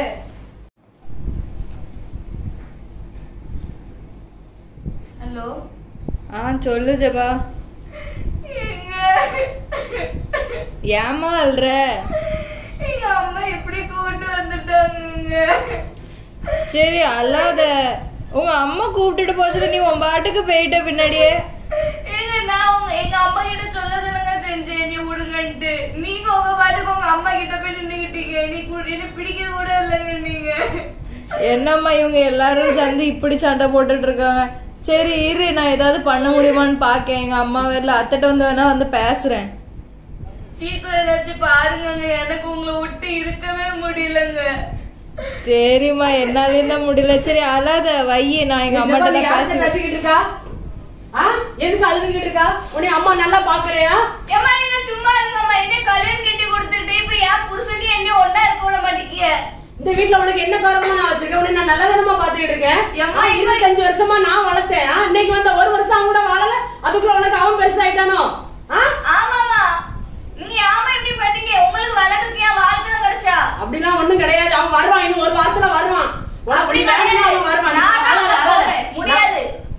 ஹலோ ஆ சொல்லு ஜபா எங்க ஏமா அல்ற எங்க அம்மா எப்படி கூட்டு வந்துட்டாங்க சரி அல்லாத உங்க அம்மா கூப்பிட்டுட்டு போச்சுட்டு நீ உன் பாட்டுக்கு போயிட்ட பின்னாடியே ஏங்க நான் உங்க எங்க அம்மா கிட்ட சொல்லதானங்க செஞ்சேன் நீ விடுங்கன்ட்டு நீங்க உங்க பாட்டுக்கு உங்க அம்மா கிட்ட போய் நின்னுக்கிட்டீங்க நீ கூட என்ன பிடிக்க கூட இல்லைங்க நீங்க என்னம்மா இவங்க எல்லாரும் சேர்ந்து இப்படி சண்டை போட்டுட்டு இருக்காங்க சரி இரு நான் ஏதாவது பண்ண முடியுமான்னு பாக்கேன் எங்க அம்மா வீட்டுல அத்தைட்ட வந்து வேணா வந்து பேசுறேன் சீக்கிரம் ஏதாச்சும் பாருங்கங்க எனக்கு உங்களை விட்டு இருக்கவே முடியலங்க சரிம்மா என்னால தான் முடியல சரி அழாத வையி நான் எங்க அம்மாட்ட தான் யார்கிட்ட பேசுறேன் பேசிக்கிட்டு இருக்கா ஆ? எதுக்கு அழுதுகிட்டு இருக்கா உன்னை அம்மா நல்லா பாக்குறியா ஏமா நீங்க சும்மா இருங்கம்மா என்ன கல்யாணம் கட்டி கொடுத்துட்டு இப்ப என் புருஷனையும் என்ன ஒண்ணா இருக்க விட மாட்டேங்கிய இந்த வீட்ல உனக்கு என்ன காரணமா நான் வச்சிருக்கேன் உன்னை நான் நல்ல விதமா பாத்துக்கிட்டு இருக்கேன் ஏம்மா, ஆ, இருபத்தஞ்சு வருஷமா நான் வளர்த்தேன் ஆ, இன்னைக்கு வந்த ஒரு வருஷம் அவன் கூட வாழல அதுக்குள்ள உனக்கு அவன் பெருசாயிட்டானோ ஆ? ஆமாமா நீங்க ஆமா இப்படி பண்ணீங்க உங்களுக்கு வளர்றதுக்கு என் வாழ்க்கை தான் கிடைச்சா அப்படிலாம் ஒண்ணும் கிடையாது அவன் வருவான் இன்னும் ஒரு வாரத்துல வருவான் உனக்கு அப்படி அப்படி வேணும்னா அவன் வருவான் நான் அழாத, தான் அழாத. போவேன். முடியாது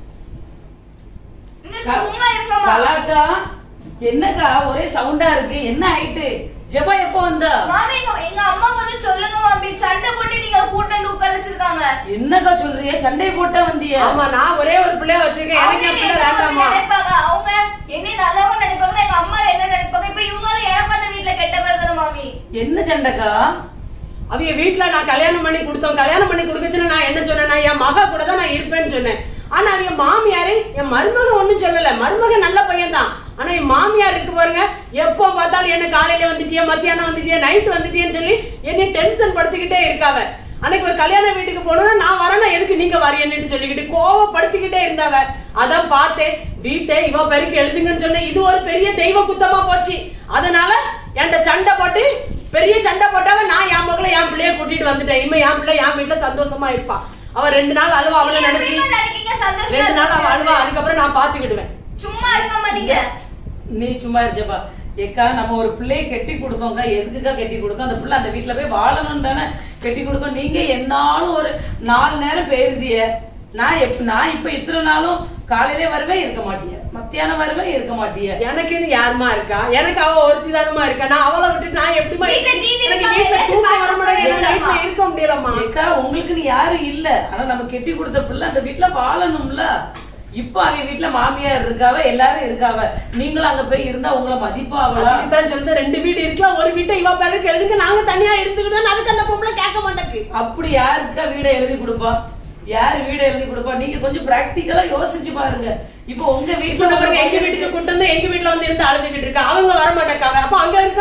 நீங்க சும்மா இருங்கம்மா கலாக்கா என்னக்கா ஒரே சவுண்டா இருக்கு என்ன ஆயிட்டு ஜெபா எப்போ வந்தா மாமி எங்க- எங்க அம்மா வந்து சொல்லுங்க மாமி சண்டை போட்டு நீங்க கூட்டம் வந்து உட்கார வச்சிருக்காங்க என்னக்கா சொல்றிய சண்டை போட்டா வந்திய ஆமா நான் ஒரே ஒரு பிள்ளைய வச்சிருக்கேன் எனக்கு என் பிள்ளை வேண்டாமா நினைப்பாங்க அவங்க என்ன நல்லவங்க நினைப்பாங்க எங்க அம்மா என்ன நினைப்பாங்க இப்ப இவங்களும் எனக்கு அந்த வீட்டுல கெட்ட பேர் தானே மாமி என்ன சண்டைக்கா அவங்க வீட்ல நான் கல்யாணம் பண்ணி கொடுத்தோம் கல்யாணம் பண்ணி கொடுக்கச்சுன்னு நான் என்ன சொன்னேன் நான் என் மக கூட தான் நான் இருப்பேன்னு சொன்னேன் ஆனா அவங்க மாமியாரு என் மருமக ஒண்ணும் சொல்லல மருமக நல்ல பையன் தான் ஆனா என் மாமியார் இருக்கு பாருங்க எப்போ பார்த்தாலும் என்ன காலையில வந்துட்டியா மத்தியானம் வந்துட்டியா நைட் வந்துட்டியன்னு சொல்லி என்னை டென்ஷன் படுத்திக்கிட்டே இருக்காவ அன்னைக்கு ஒரு கல்யாண வீட்டுக்கு போனோம்னா நான் வரேன்னா எதுக்கு நீங்க வரையன்னு சொல்லிக்கிட்டு கோவப்படுத்திக்கிட்டே இருந்தாவ அதான் பார்த்தேன் வீட்டை இவ பெருக்கு எழுதுங்கன்னு சொன்னேன் இது ஒரு பெரிய தெய்வ குத்தமா போச்சு அதனால என்கிட்ட சண்டை போட்டு பெரிய சண்டை போட்டாவ நான் என் மகளை என் பிள்ளைய கூட்டிட்டு வந்துட்டேன் இனிமே என் பிள்ளை என் வீட்டுல சந்தோஷமா இருப்பா அவ ரெண்டு நாள் அழுவா அவளை நீங்க நினைச்சு எப்படிம்மா நினைக்கிறீங்க சந்தோஷமா ரெண்டு நாள் அவ இருக்க அழுவா அதுக்கப்புறம் நான் பாத்துக்கிடுவேன் சும்மா இருக்கம்மா நீங்க நீ சும்மா இரு ஜெபா ஏக்கா நம்ம ஒரு பிள்ளையை கெட்டி கொடுக்கோங்க எதுக்குக்கா கெட்டி கொடுத்தோம் அந்த பிள்ளை அந்த வீட்டுல போய் வாழணும் தானே கெட்டி கொடுக்கோம் நீங்க என்னாலும் ஒரு நாலு நேரம் பேருதிய நான் எப் நான் இப்ப இத்தனை நாளும் காலையிலே வருவேன் இருக்க மாட்டிய மத்தியானம் வருவேன் இருக்க மாட்டிய எனக்குன்னு யாருமா இருக்கா எனக்கு அவ ஒருத்தி தானமா இருக்கா நான் அவளை விட்டுட்டு நான் எப்படிமா வீட்ல TV எனக்கு இருக்காம வீட்டுல ஏதாச்சும் தூக்கம் வர பார்க்க மாட்டேங்குது முடியாதா? வீட்டுல இருக்க முடியலம்மா ஏக்கா உங்களுக்கு நீ யாரும் இல்ல ஆனா நம்ம கெட்டி கொடுத்த பிள்ளை அந்த வீட்டுல வாழணும்ல இப்ப அவங்க வீட்டுல மாமியார் இருக்காவ எல்லாரும் இருக்காவ நீங்களும் அங்க போய் இருந்தா உங்களை மதிப்பாவளா அதுக்குதான் சொல்லுது ரெண்டு வீடு இருக்கலாம் ஒரு வீட்டை இவ பேருக்கு எழுதுக்கு நாங்க தனியா இருந்துக்கிட்டு அதுக்கு அந்த பொம்பளை கேட்க மாட்டேக்கு அப்படி யாருக்கா வீடை எழுதி கொடுப்பா யாரு வீடை எழுதி கொடுப்பா நீங்க கொஞ்சம் பிராக்டிக்கலா யோசிச்சு பாருங்க இப்போ உங்க இப்ப வீட்டுல பாருங்க எங்க வீட்டுக்கு கூட்டு வந்து எங்க வீட்டுல வந்து இருந்து அழுதுகிட்டு இருக்கா அவங்க வர மாட்டேக்காவ அப்ப அங்க இருக்க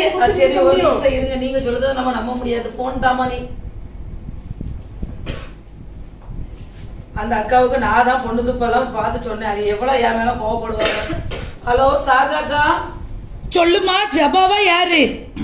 சரி கொடுத்து சரி கேட்க ஒரு முடியும். நிமிஷம் இருங்க நீங்க சொல்றதை நம்ம நம்ப முடியாது போன் தாமா நீ அந்த அக்காவுக்கு நான் தான் பொண்ணு துப்பெல்லாம் பார்த்து சொன்னேன் அது எவ்வளவு என் மேல கோவப்படுவாங்க ஹலோ சாரதா அக்கா சொல்லுமா ஜபாவா யாரு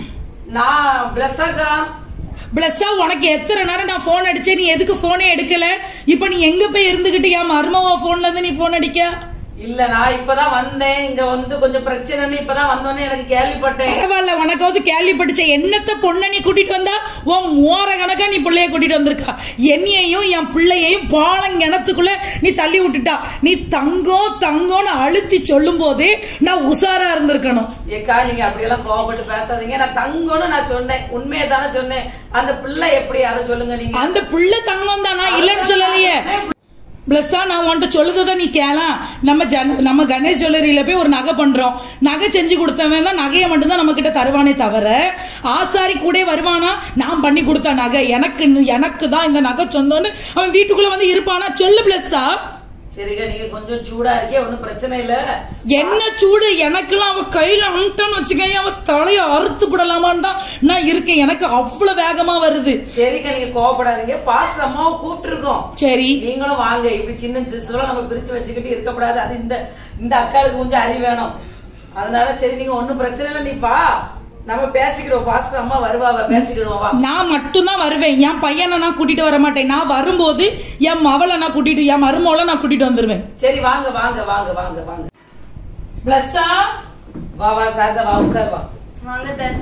நான் பிளஸ் அக்கா பிளஸ்ஸா உனக்கு எத்தனை நேரம் நான் போன் அடிச்சேன் நீ எதுக்கு போனே எடுக்கல இப்ப நீ எங்க போய் இருந்துகிட்டு என் மருமவா போன்ல இருந்து நீ போன் அடிக்க இல்ல நான் இப்பதான் வந்தேன் இங்க வந்து கொஞ்சம் பிரச்சனைன்னு இப்பதான் வந்தோன்னே எனக்கு கேள்விப்பட்டேன் பரவாயில்ல உனக்காவது கேள்விப்பட்டுச்ச என்னத்த பொண்ணை நீ கூட்டிட்டு வந்தா உன் மோர கணக்கா நீ பிள்ளைய கூட்டிட்டு வந்திருக்கா என்னையையும் என் பிள்ளையையும் பாலங்கிணத்துக்குள்ள நீ தள்ளி விட்டுட்டா நீ தங்கம் தங்கம்னு அழுத்தி சொல்லும் போதே நான் உஷாரா இருந்திருக்கணும் ஏக்கா நீங்க அப்படியெல்லாம் கோவப்பட்டு பேசாதீங்க நான் தங்கம்னு நான் சொன்னேன் உண்மையை தானே சொன்னேன் அந்த பிள்ளை எப்படி அதை சொல்லுங்க நீங்க அந்த பிள்ளை தங்கம் தான் நான் இல்லைன்னு சொல்லலையே பிளஸ்ஸா நான் உன்கிட்ட சொல்லுறத நீ கேளாம் நம்ம ஜன நம்ம கணேஷ் ஜுவல்லரியில போய் ஒரு நகை பண்றோம் நகை செஞ்சு கொடுத்தவன் தான் நகையை மட்டும்தான் நம்ம கிட்ட தருவானே தவிர ஆசாரி கூட வருவானா நான் பண்ணி கொடுத்த நகை எனக்கு எனக்கு தான் இந்த நகை சொந்தம்னு அவன் வீட்டுக்குள்ள வந்து இருப்பானா சொல்லு பிளஸ்ஸா சரிக்கா நீங்க கொஞ்சம் சூடா இருக்கே ஒண்ணும் பிரச்சனை இல்ல என்ன சூடு எனக்கெல்லாம் அவ கையில அங்கிட்டான்னு வச்சுக்கேன் அவ தலைய அறுத்து விடலாமான்னு தான் நான் இருக்கேன் எனக்கு அவ்வளவு வேகமா வருது சரிக்கா நீங்க கோவப்படாதீங்க பாஸ்டர் அம்மாவை கூப்பிட்டு இருக்கோம் சரி நீங்களும் வாங்க இப்படி சின்ன சிசுலாம் நம்ம பிரிச்சு வச்சுக்கிட்டு இருக்கக்கூடாது அது இந்த இந்த அக்காளுக்கு கொஞ்சம் அறிவு வேணும் அதனால சரி நீங்க ஒண்ணும் பிரச்சனை இல்லை நீப்பா நம்ம பேசிக்கிடுவோம் பாஸ்டர் அம்மா வருவாவ பேசிக்கிடுவோம் வா நான் மட்டும்தான் வருவேன் என் பையனை நான் கூட்டிட்டு வர மாட்டேன் நான் வரும்போது என் மவளை நான் கூட்டிட்டு என் மருமவளை நான் கூட்டிட்டு வந்துருவேன் சரி வாங்க வாங்க வாங்க வாங்க வாங்க பிளஸ்ஸா வா வா சாரதா வா உட்கார் வா வாங்க அத்தை.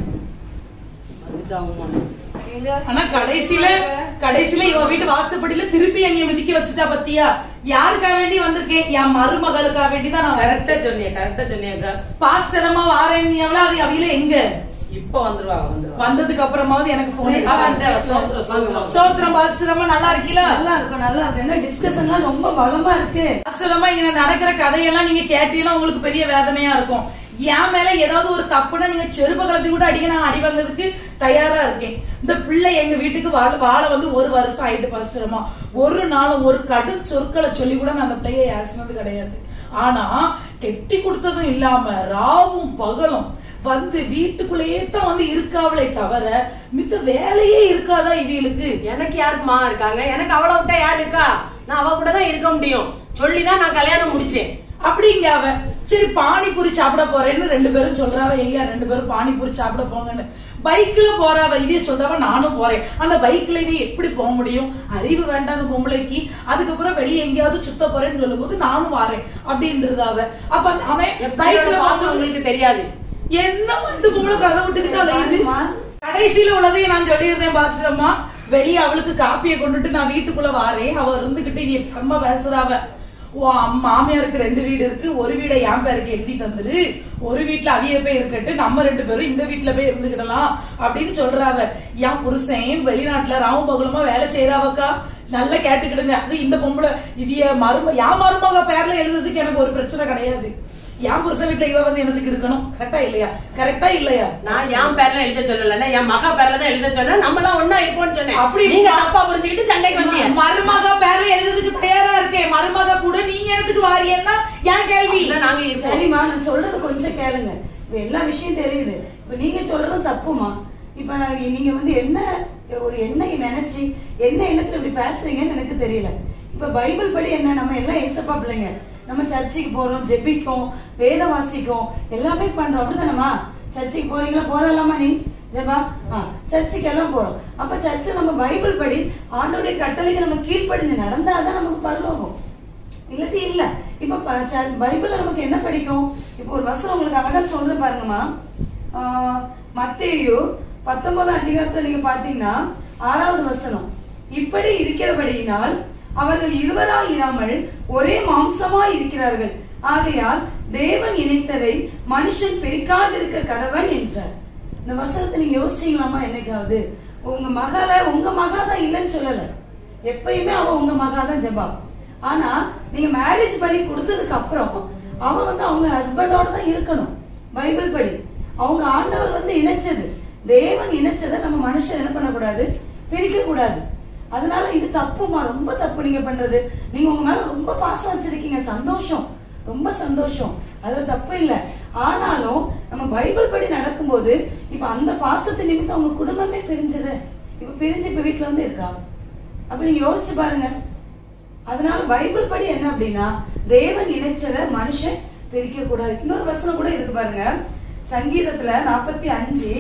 வந்துட்டாங்க எங்க ஆனா கடைசியில கடைசியில இவ வீட்டு வாசப்படியில திருப்பி என்னைய மிதிக்க வச்சுட்டா பத்தியா யாருக்காக வேண்டி வந்திருக்கேன் என் மருமகளுக்காக வேண்டி தான் நான் கரெக்டா சொன்னிய கரெக்டா சொன்னியக்கா பாஸ்டரமா வாரேன் நீ எவ்வளவு அது அவையில எங்க இப்ப வந்துருவா வந்துருவா வந்ததுக்கு அப்புறமாவது எனக்கு ஆ, போன் வந்துட்டா, சோத்திரம், சோத்திரம். சோத்திரம் பாஸ்டரமா நல்லா இருக்கீங்களா நல்லா இருக்கும் நல்லா இருக்கும் என்ன டிஸ்கஷன்லாம் ரொம்ப பலமா இருக்கு பாஸ்டரமா இங்க நடக்கிற கதையெல்லாம் நீங்க கேட்டீங்கன்னா உங்களுக்கு பெரிய வேதனையா இருக்கும் என் மேல ஏதாவது ஒரு தப்புனா நீங்க செருப்பு கலத்தி கூட அடிக்க நான் அடி வாங்குறதுக்கு தயாரா இருக்கேன் இந்த பிள்ளை எங்க வீட்டுக்கு வாழ வாழ வந்து ஒரு வருஷம் ஆயிட்டு பாஸ்டரமா ஒரு நாள் ஒரு கடும் சொற்களை சொல்லி கூட நான் அந்த பிள்ளைய ஏசினது கிடையாது ஆனா கெட்டி கொடுத்ததும் இல்லாம ராவும் பகலும் வந்து வீட்டுக்குள்ளேயே தான் வந்து இருக்காவளே தவிர மித்த வேலையே இருக்காதா இவங்களுக்கு எனக்கு யாருக்குமா இருக்காங்க எனக்கு அவளை விட்டா யார் இருக்கா நான் அவ கூட தான் இருக்க முடியும் சொல்லிதான் நான் கல்யாணம் முடிச்சேன் அப்படிங்க அவ சரி பானிபூரி சாப்பிட போறேன்னு ரெண்டு பேரும் சொல்றாவ ஐயா ரெண்டு பேரும் பானிபூரி சாப்பிட போங்கன்னு பைக்ல போறாவ இதே சொல்றவ நானும் போறேன் அந்த பைக்ல இவ எப்படி போக முடியும் அறிவு வேண்டாம் அந்த பொம்பளைக்கு அதுக்கப்புறம் வெளியே எங்கேயாவது சுத்த போறேன்னு சொல்லும்போது நானும் வரேன் அப்படின்றது அவ அப்ப அந்த- அவன் பைக்ல பைக்ல பாசம் உங்களுக்கு தெரியாது என்னமா இந்த பொம்பளை கதை விட்டுக்கிட்டு அலையுது கடைசியில உள்ளதையும் நான் சொல்லியிருந்தேன் பாஸ்டர் அம்மா வெளியே அவளுக்கு காப்பியை கொண்டுட்டு நான் வீட்டுக்குள்ள வாரேன் அவ இருந்துகிட்டு நீ அம்மா பேசுறாவ ஓ அம்மா மாமியாருக்கு ரெண்டு வீடு இருக்கு ஒரு வீடை என் பேருக்கு எழுதி தந்துரு ஒரு வீட்டுல அவிய போய் இருக்கட்டு நம்ம ரெண்டு பேரும் இந்த வீட்டுல போய் இருந்துக்கிடலாம் அப்படின்னு சொல்றாவ என் புருஷன் வெளிநாட்டுல ராவும் பகலுமா வேலை செய்யறாவக்கா நல்லா கேட்டுக்கிடுங்க அது இந்த பொம்பளை இவிய மரும என் மருமக பேர்ல எழுதுறதுக்கு எனக்கு ஒரு பிரச்சனை கிடையாது என் புருஷன் வீட்டுல இவ வந்து என்னதுக்கு இருக்கணும் கரெக்டா இல்லையா கரெக்டா இல்லையா நான் என் பேர்ல எழுத சொல்லல என் மகா பேர்ல தான் எழுத சொன்னேன் நம்ம தான் ஒண்ணா இருப்போம்னு சொன்னேன் அப்படி நீங்க தப்பா புரிஞ்சுக்கிட்டு சண்டைக்கு வந்தீங்க மருமக பேர்ல எழுதுறதுக்கு தயாரா இருக்கேன் மருமக கூட நீங்க இடத்துக்கு வாரியன்னா என் கேள்வி இல்ல, நாங்க இருப்போம் சரிம்மா நான் சொல்றது கொஞ்சம் கேளுங்க இப்ப எல்லா விஷயம் தெரியுது இப்ப நீங்க சொல்றதும் தப்புமா இப்ப நான் நீங்க வந்து என்ன ஒரு எண்ணெய் நினைச்சு என்ன எண்ணத்துல இப்படி பேசுறீங்கன்னு எனக்கு தெரியல இப்ப பைபிள் படி என்ன நம்ம எல்லாம் ஏசப்பா பிள்ளைங்க நம்ம சர்ச்சுக்கு போறோம் ஜெபிக்கும் வேதம் வாசிக்கும் எல்லாமே பண்றோம் அப்படிதானம்மா சர்ச்சுக்கு போறீங்களா போறலாமா நீ ஜெபா ஆ சர்ச்சுக்கு எல்லாம் போறோம் அப்ப சர்ச்சு நம்ம பைபிள் படி ஆண்டோடைய கட்டளைக்கு நம்ம கீழ்ப்படிஞ்சு நடந்தாதான் நமக்கு பரலோகம் இல்லாட்டி இல்ல இப்ப ப- ச- பைபிள்ல நமக்கு என்ன படிக்கும் இப்ப ஒரு வசனம் உங்களுக்கு அழகா சொல்றேன் பாருங்கம்மா ஆஹ் மத்தேயு பத்தொன்பதாம் அதிகாரத்துல நீங்க பாத்தீங்கன்னா ஆறாவது வசனம் இப்படி இருக்கிறபடியினால் அவர்கள் இருவராய் இராமல் ஒரே மாம்சமாய் இருக்கிறார்கள் ஆகையால் தேவன் இணைத்ததை மனுஷன் பிரிக்காதிருக்க கடவன் என்றார் இந்த வசனத்தை நீங்க யோசிச்சீங்களாமா என்னைக்காவது உங்க மகளை உங்க மகா தான் இல்லைன்னு சொல்லல எப்பயுமே அவ உங்க மகா தான் ஜெபா ஆனா நீங்க மேரேஜ் பண்ணி கொடுத்ததுக்கு அப்புறம் அவ வந்து அவங்க ஹஸ்பண்டோட தான் இருக்கணும் பைபிள் படி அவங்க ஆண்டவர் வந்து இணைச்சது தேவன் இணைச்சதை நம்ம மனுஷன் என்ன பண்ணக்கூடாது பிரிக்க கூடாது அதனால இது தப்புமா ரொம்ப தப்பு நீங்க பண்றது நீங்க உங்க மேல ரொம்ப பாசம் வச்சிருக்கீங்க சந்தோஷம் ரொம்ப சந்தோஷம் அது தப்பு இல்ல ஆனாலும் நம்ம பைபிள் படி நடக்கும்போது இப்ப அந்த பாசத்தை நிமித்தம் உங்க குடும்பமே பிரிஞ்சது இப்ப பிரிஞ்சு இப்ப வீட்டுல வந்து இருக்கா அப்ப நீங்க யோசிச்சு பாருங்க அதனால பைபிள் படி என்ன அப்படின்னா தேவன் இணைச்சத மனுஷன் பிரிக்க கூடாது இன்னொரு வசனம் கூட இருக்கு பாருங்க சங்கீதத்துல நாற்பத்தி அஞ்சு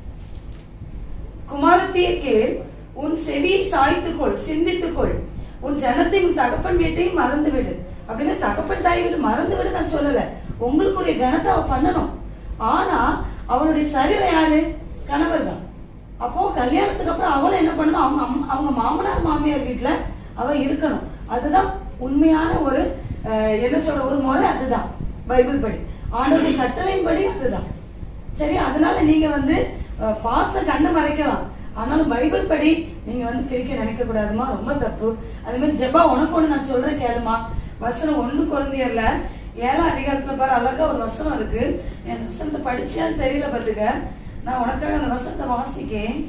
குமாரத்தியே கேள் உன் செவியை சாய்த்துக்கொள் சிந்தித்துக்கொள் உன் ஜனத்தையும் உன் தகப்பன் வீட்டையும் மறந்து விடு அப்படின்னு தகப்பன் தாய் வீடு மறந்து விடு நான் சொல்லல உங்களுக்குரிய கனத்தை அவ பண்ணணும் ஆனா அவளுடைய சரீரம் யாரு கணவர் தான் அப்போ கல்யாணத்துக்கு அப்புறம் அவளும் என்ன பண்ணணும் அவங்க அம்மா- அவங்க மாமனார் மாமியார் வீட்டுல அவ இருக்கணும் அதுதான் உண்மையான ஒரு அஹ், என்ன சொல்ற ஒரு முறை அதுதான் பைபிள் படி ஆண்டோடைய கட்டளையின் படி அதுதான் சரி அதனால நீங்க வந்து அஹ், பாச கண்ணை மறைக்கலாம் ஆனாலும் பைபிள் படி நீங்க வந்து பிரிக்க நினைக்க கூடாதுமா ரொம்ப தப்பு அதே மாதிரி ஜெபா உனக்கு ஒண்ணு நான் சொல்றேன் கேளுமா வசனம் ஒண்ணு குழந்தையர்ல ஏழாம் அதிகாரத்துல பாரு அழகா ஒரு வசனம் இருக்கு நீ அந்த வசனத்தை படிச்சியான்னு தெரியல பாத்துக்க நான் உனக்காக அந்த வசனத்தை வாசிக்கேன்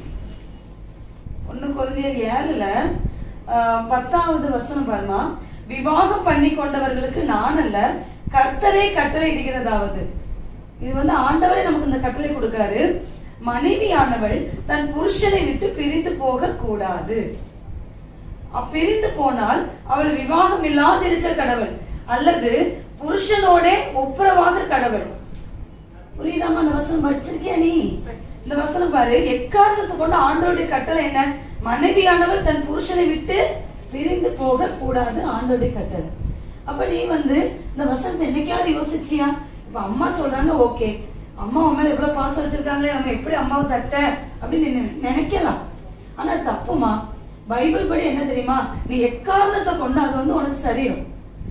ஒண்ணு குழந்தையர் ஏழுல ஆஹ், பத்தாவது வசனம் பாருமா விவாகம் பண்ணி கொண்டவர்களுக்கு நான் அல்ல கர்த்தரே கட்டளை இடுகிறதாவது இது வந்து ஆண்டவரே நமக்கு இந்த கட்டளை கொடுக்காரு மனைவியானவள் தன் புருஷனை விட்டு பிரிந்து போக கூடாது பிரிந்து போனால் அவள் விவாகம் இல்லாதிருக்க கடவுள் அல்லது புருஷனோட ஒப்புரவாக கடவுள் புரியுதாம்மா அந்த வசனம் படிச்சிருக்கியா நீ இந்த வசனம் பாரு எக்காரணத்தை கொண்டு ஆண்டோடைய கட்டளை என்ன மனைவியானவள் தன் புருஷனை விட்டு பிரிந்து போக கூடாது ஆண்டோடைய கட்டளை அப்ப நீ வந்து இந்த வசனத்தை என்னைக்காவது யோசிச்சியா இப்ப அம்மா சொல்றாங்க ஓகே அம்மா உன் மேல எவ்வளவு பாசம் வச்சிருக்காங்களே நம்ம எப்படி அம்மாவை தட்ட அப்படின்னு நீ நினை- நினைக்கலாம் ஆனா அது தப்புமா பைபிள் படி என்ன தெரியுமா நீ எக்காரணத்தை கொண்டு அது வந்து உனக்கு சரீரம்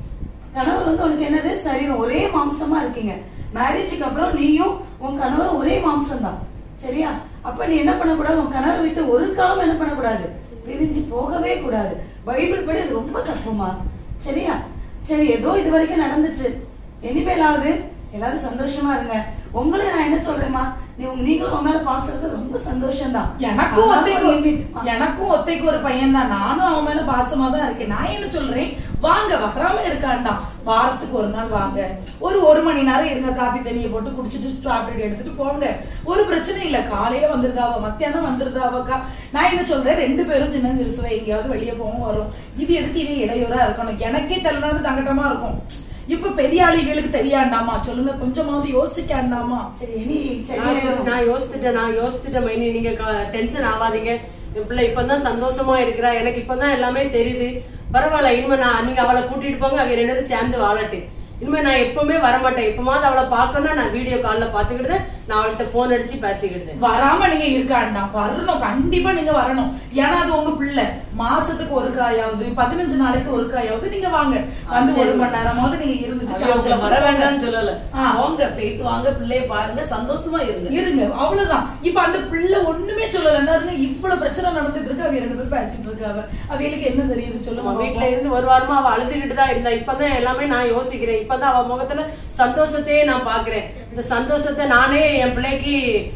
கணவர் வந்து உனக்கு என்னது சரீரம் ஒரே மாம்சமா இருக்கீங்க மேரேஜுக்கு அப்புறம் நீயும் உன் கணவர் ஒரே மாம்சம் தான் சரியா அப்ப நீ என்ன பண்ணக்கூடாது உன் கணவர் விட்டு ஒரு காலம் என்ன பண்ணக்கூடாது பிரிஞ்சு போகவே கூடாது பைபிள் படி அது ரொம்ப தப்புமா சரியா சரி ஏதோ இது வரைக்கும் நடந்துச்சு இனிமேலாவது எல்லாரும் சந்தோஷமா இருங்க உங்களை நான் என்ன சொல்றேம்மா நீ உங்க- நீங்களும் உன் மேல பாசம் இருக்கிறது ரொம்ப சந்தோஷம் தான் எனக்கும் ஒத்தைக்கு எனக்கும் ஒத்தைக்கு ஒரு பையன் தான் நானும் அவன் மேல பாசமா தான் இருக்கேன் நான் என்ன சொல்றேன் வாங்க வராம இருக்காண்டா வாரத்துக்கு ஒரு நாள் வாங்க ஒரு ஒரு மணி நேரம் இருங்க காபி தண்ணியை போட்டு குடிச்சிட்டு சாப்பிட்டு எடுத்துட்டு போங்க ஒரு பிரச்சனை இல்ல காலையில வந்துருதாவ மத்தியானம் வந்துருதாவக்கா நான் என்ன சொல்றேன் ரெண்டு பேரும் சின்ன நிறுசுவை எங்கேயாவது வெளியே போவோம் வரும் இது எதுக்கு இது இடையூறா இருக்கணும் எனக்கே சில நேரம் சங்கடமா இருக்கும் இப்ப பெரிய ஆளிகளுக்கு தெரியாண்டாமா சொல்லுங்க கொஞ்சமாவது யோசிக்காண்டாமா சரி இனி நான் சரியாயிரும் நான் யோசித்துட்டேன் நான் யோசித்துட்டேன் மைனி நீங்க டென்ஷன் ஆகாதீங்க என் பிள்ளை இப்பதான் சந்தோஷமா இருக்கிறா எனக்கு இப்பதான் எல்லாமே தெரியுது பரவாயில்ல இனிமே நான் நீங்க அவளை கூட்டிட்டு போங்க அவ ரெண்டு பேரும் சேர்ந்து வாழட்டு இனிமே நான் எப்பவுமே வரமாட்டேன் எப்பமாவது அவளை பார்க்கணும்னா நான் வீடியோ கால்ல பாத்துக்கிட்டு நான் அவள்கிட்ட போன் அடிச்சு பேசிக்கிட்டு வராம நீங்க இருக்காண்டா வரணும் கண்டிப்பா நீங்க வரணும் ஏன்னா அது உங்க பிள்ளை மாசத்துக்கு ஒரு காயாவது பதினஞ்சு நாளைக்கு ஒரு காயாவது நீங்க வாங்க வந்து ஒரு மணி நேரமாவது நீங்க இருந்துட்டு அவங்கள வர வேண்டாம்னு சொல்லல ஆ. அவங்க போயிட்டு வாங்க பிள்ளைய பாருங்க சந்தோஷமா இருங்க இருங்க அவ்வளவுதான் இப்ப அந்த பிள்ளை ஒண்ணுமே சொல்லல என்ன இவ்வளவு பிரச்சனை நடந்துட்டு இருக்கு அவ ரெண்டு பேரும் பேசிட்டு இருக்காவ அவங்களுக்கு என்ன தெரியுது நம்ம சொல்லுங்க வீட்டுல பாப்போம். இருந்து ஒரு வாரமா அவ அழுதுகிட்டு தான் இருந்தா இப்பதான் எல்லாமே நான் யோசிக்கிறேன் இப்பதான் அவ முகத்துல சந்தோஷத்தையே நான் பாக்குறேன் இந்த சந்தோஷத்தை நானே என் பிள்ளைக்கு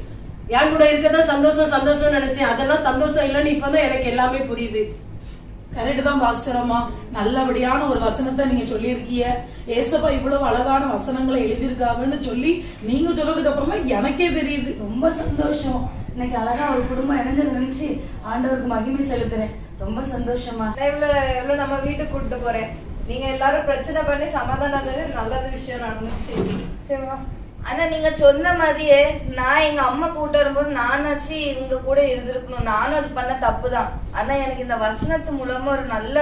என் கூட இருக்கதான் சந்தோஷம் சந்தோஷம் நினைச்சேன் அதெல்லாம் சந்தோஷம் இல்லைன்னு இப்பதான் எனக்கு எல்லாமே புரியுது கரெக்ட் தான் பாஸ்டர் அம்மா நல்லபடியான ஒரு வசனத்தை நீங்க சொல்லியிருக்கீங்க ஏசப்பா இவ்வளவு அழகான வசனங்களை எழுதியிருக்காங்கன்னு சொல்லி நீங்க சொன்னதுக்கு அப்புறமா எனக்கே தெரியுது ரொம்ப சந்தோஷம் இன்னைக்கு அழகா ஒரு குடும்பம் இணைஞ்சது நினைச்சு ஆண்டவருக்கு மகிமை செலுத்துறேன் ரொம்ப சந்தோஷமா நான் இவ்வளவு இவ்வளவு நம்ம வீட்டுக்கு கூட்டிட்டு போறேன் நீங்க எல்லாரும் பிரச்சனை பண்ணி சமாதானம் தர நல்லது விஷயம் நடந்துச்சு சரி வா ஆனா நீங்க சொன்ன மாதிரியே நான் எங்க அம்மா கூட்ட வரும்போது நானாச்சு இவங்க கூட இருந்திருக்கணும் நானும் அது பண்ண தப்பு தான் ஆனா எனக்கு இந்த வசனத்து மூலமா ஒரு நல்ல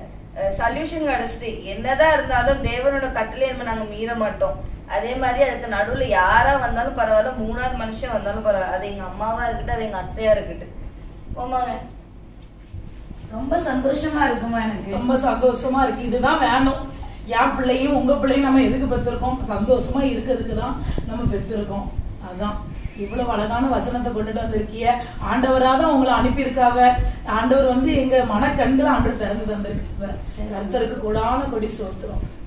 சல்யூஷன் கிடைச்சிட்டு என்னதான் இருந்தாலும் தேவனோட கட்டளை நம்ம நாங்க மீற மாட்டோம் அதே மாதிரி அதுக்கு நடுவுல யாரா வந்தாலும் பரவாயில்ல மூணாவது மனுஷன் வந்தாலும் பரவாயில்ல அது எங்க அம்மாவா இருக்கட்டும் அது எங்க அத்தையா இருக்கட்டும் போமாங்க ரொம்ப சந்தோஷமா இருக்குமா எனக்கு ரொம்ப சந்தோஷமா இருக்கு இதுதான் வேணும் என் பிள்ளையும் உங்க பிள்ளையும் நம்ம எதுக்கு பெற்றிருக்கோம் சந்தோஷமா இருக்கிறதுக்கு தான் நம்ம பெற்றிருக்கோம் அதான் இவ்வளவு அழகான வசனத்தை கொண்டுட்டு வந்திருக்கிய ஆண்டவரா தான் உங்களை அனுப்பியிருக்காவ ஆண்டவர் வந்து எங்க மனக்கண்களை ஆண்டவர் திறந்து தந்திருக்கு கர்த்தருக்கு கூடான கொடி சோத்துறோம்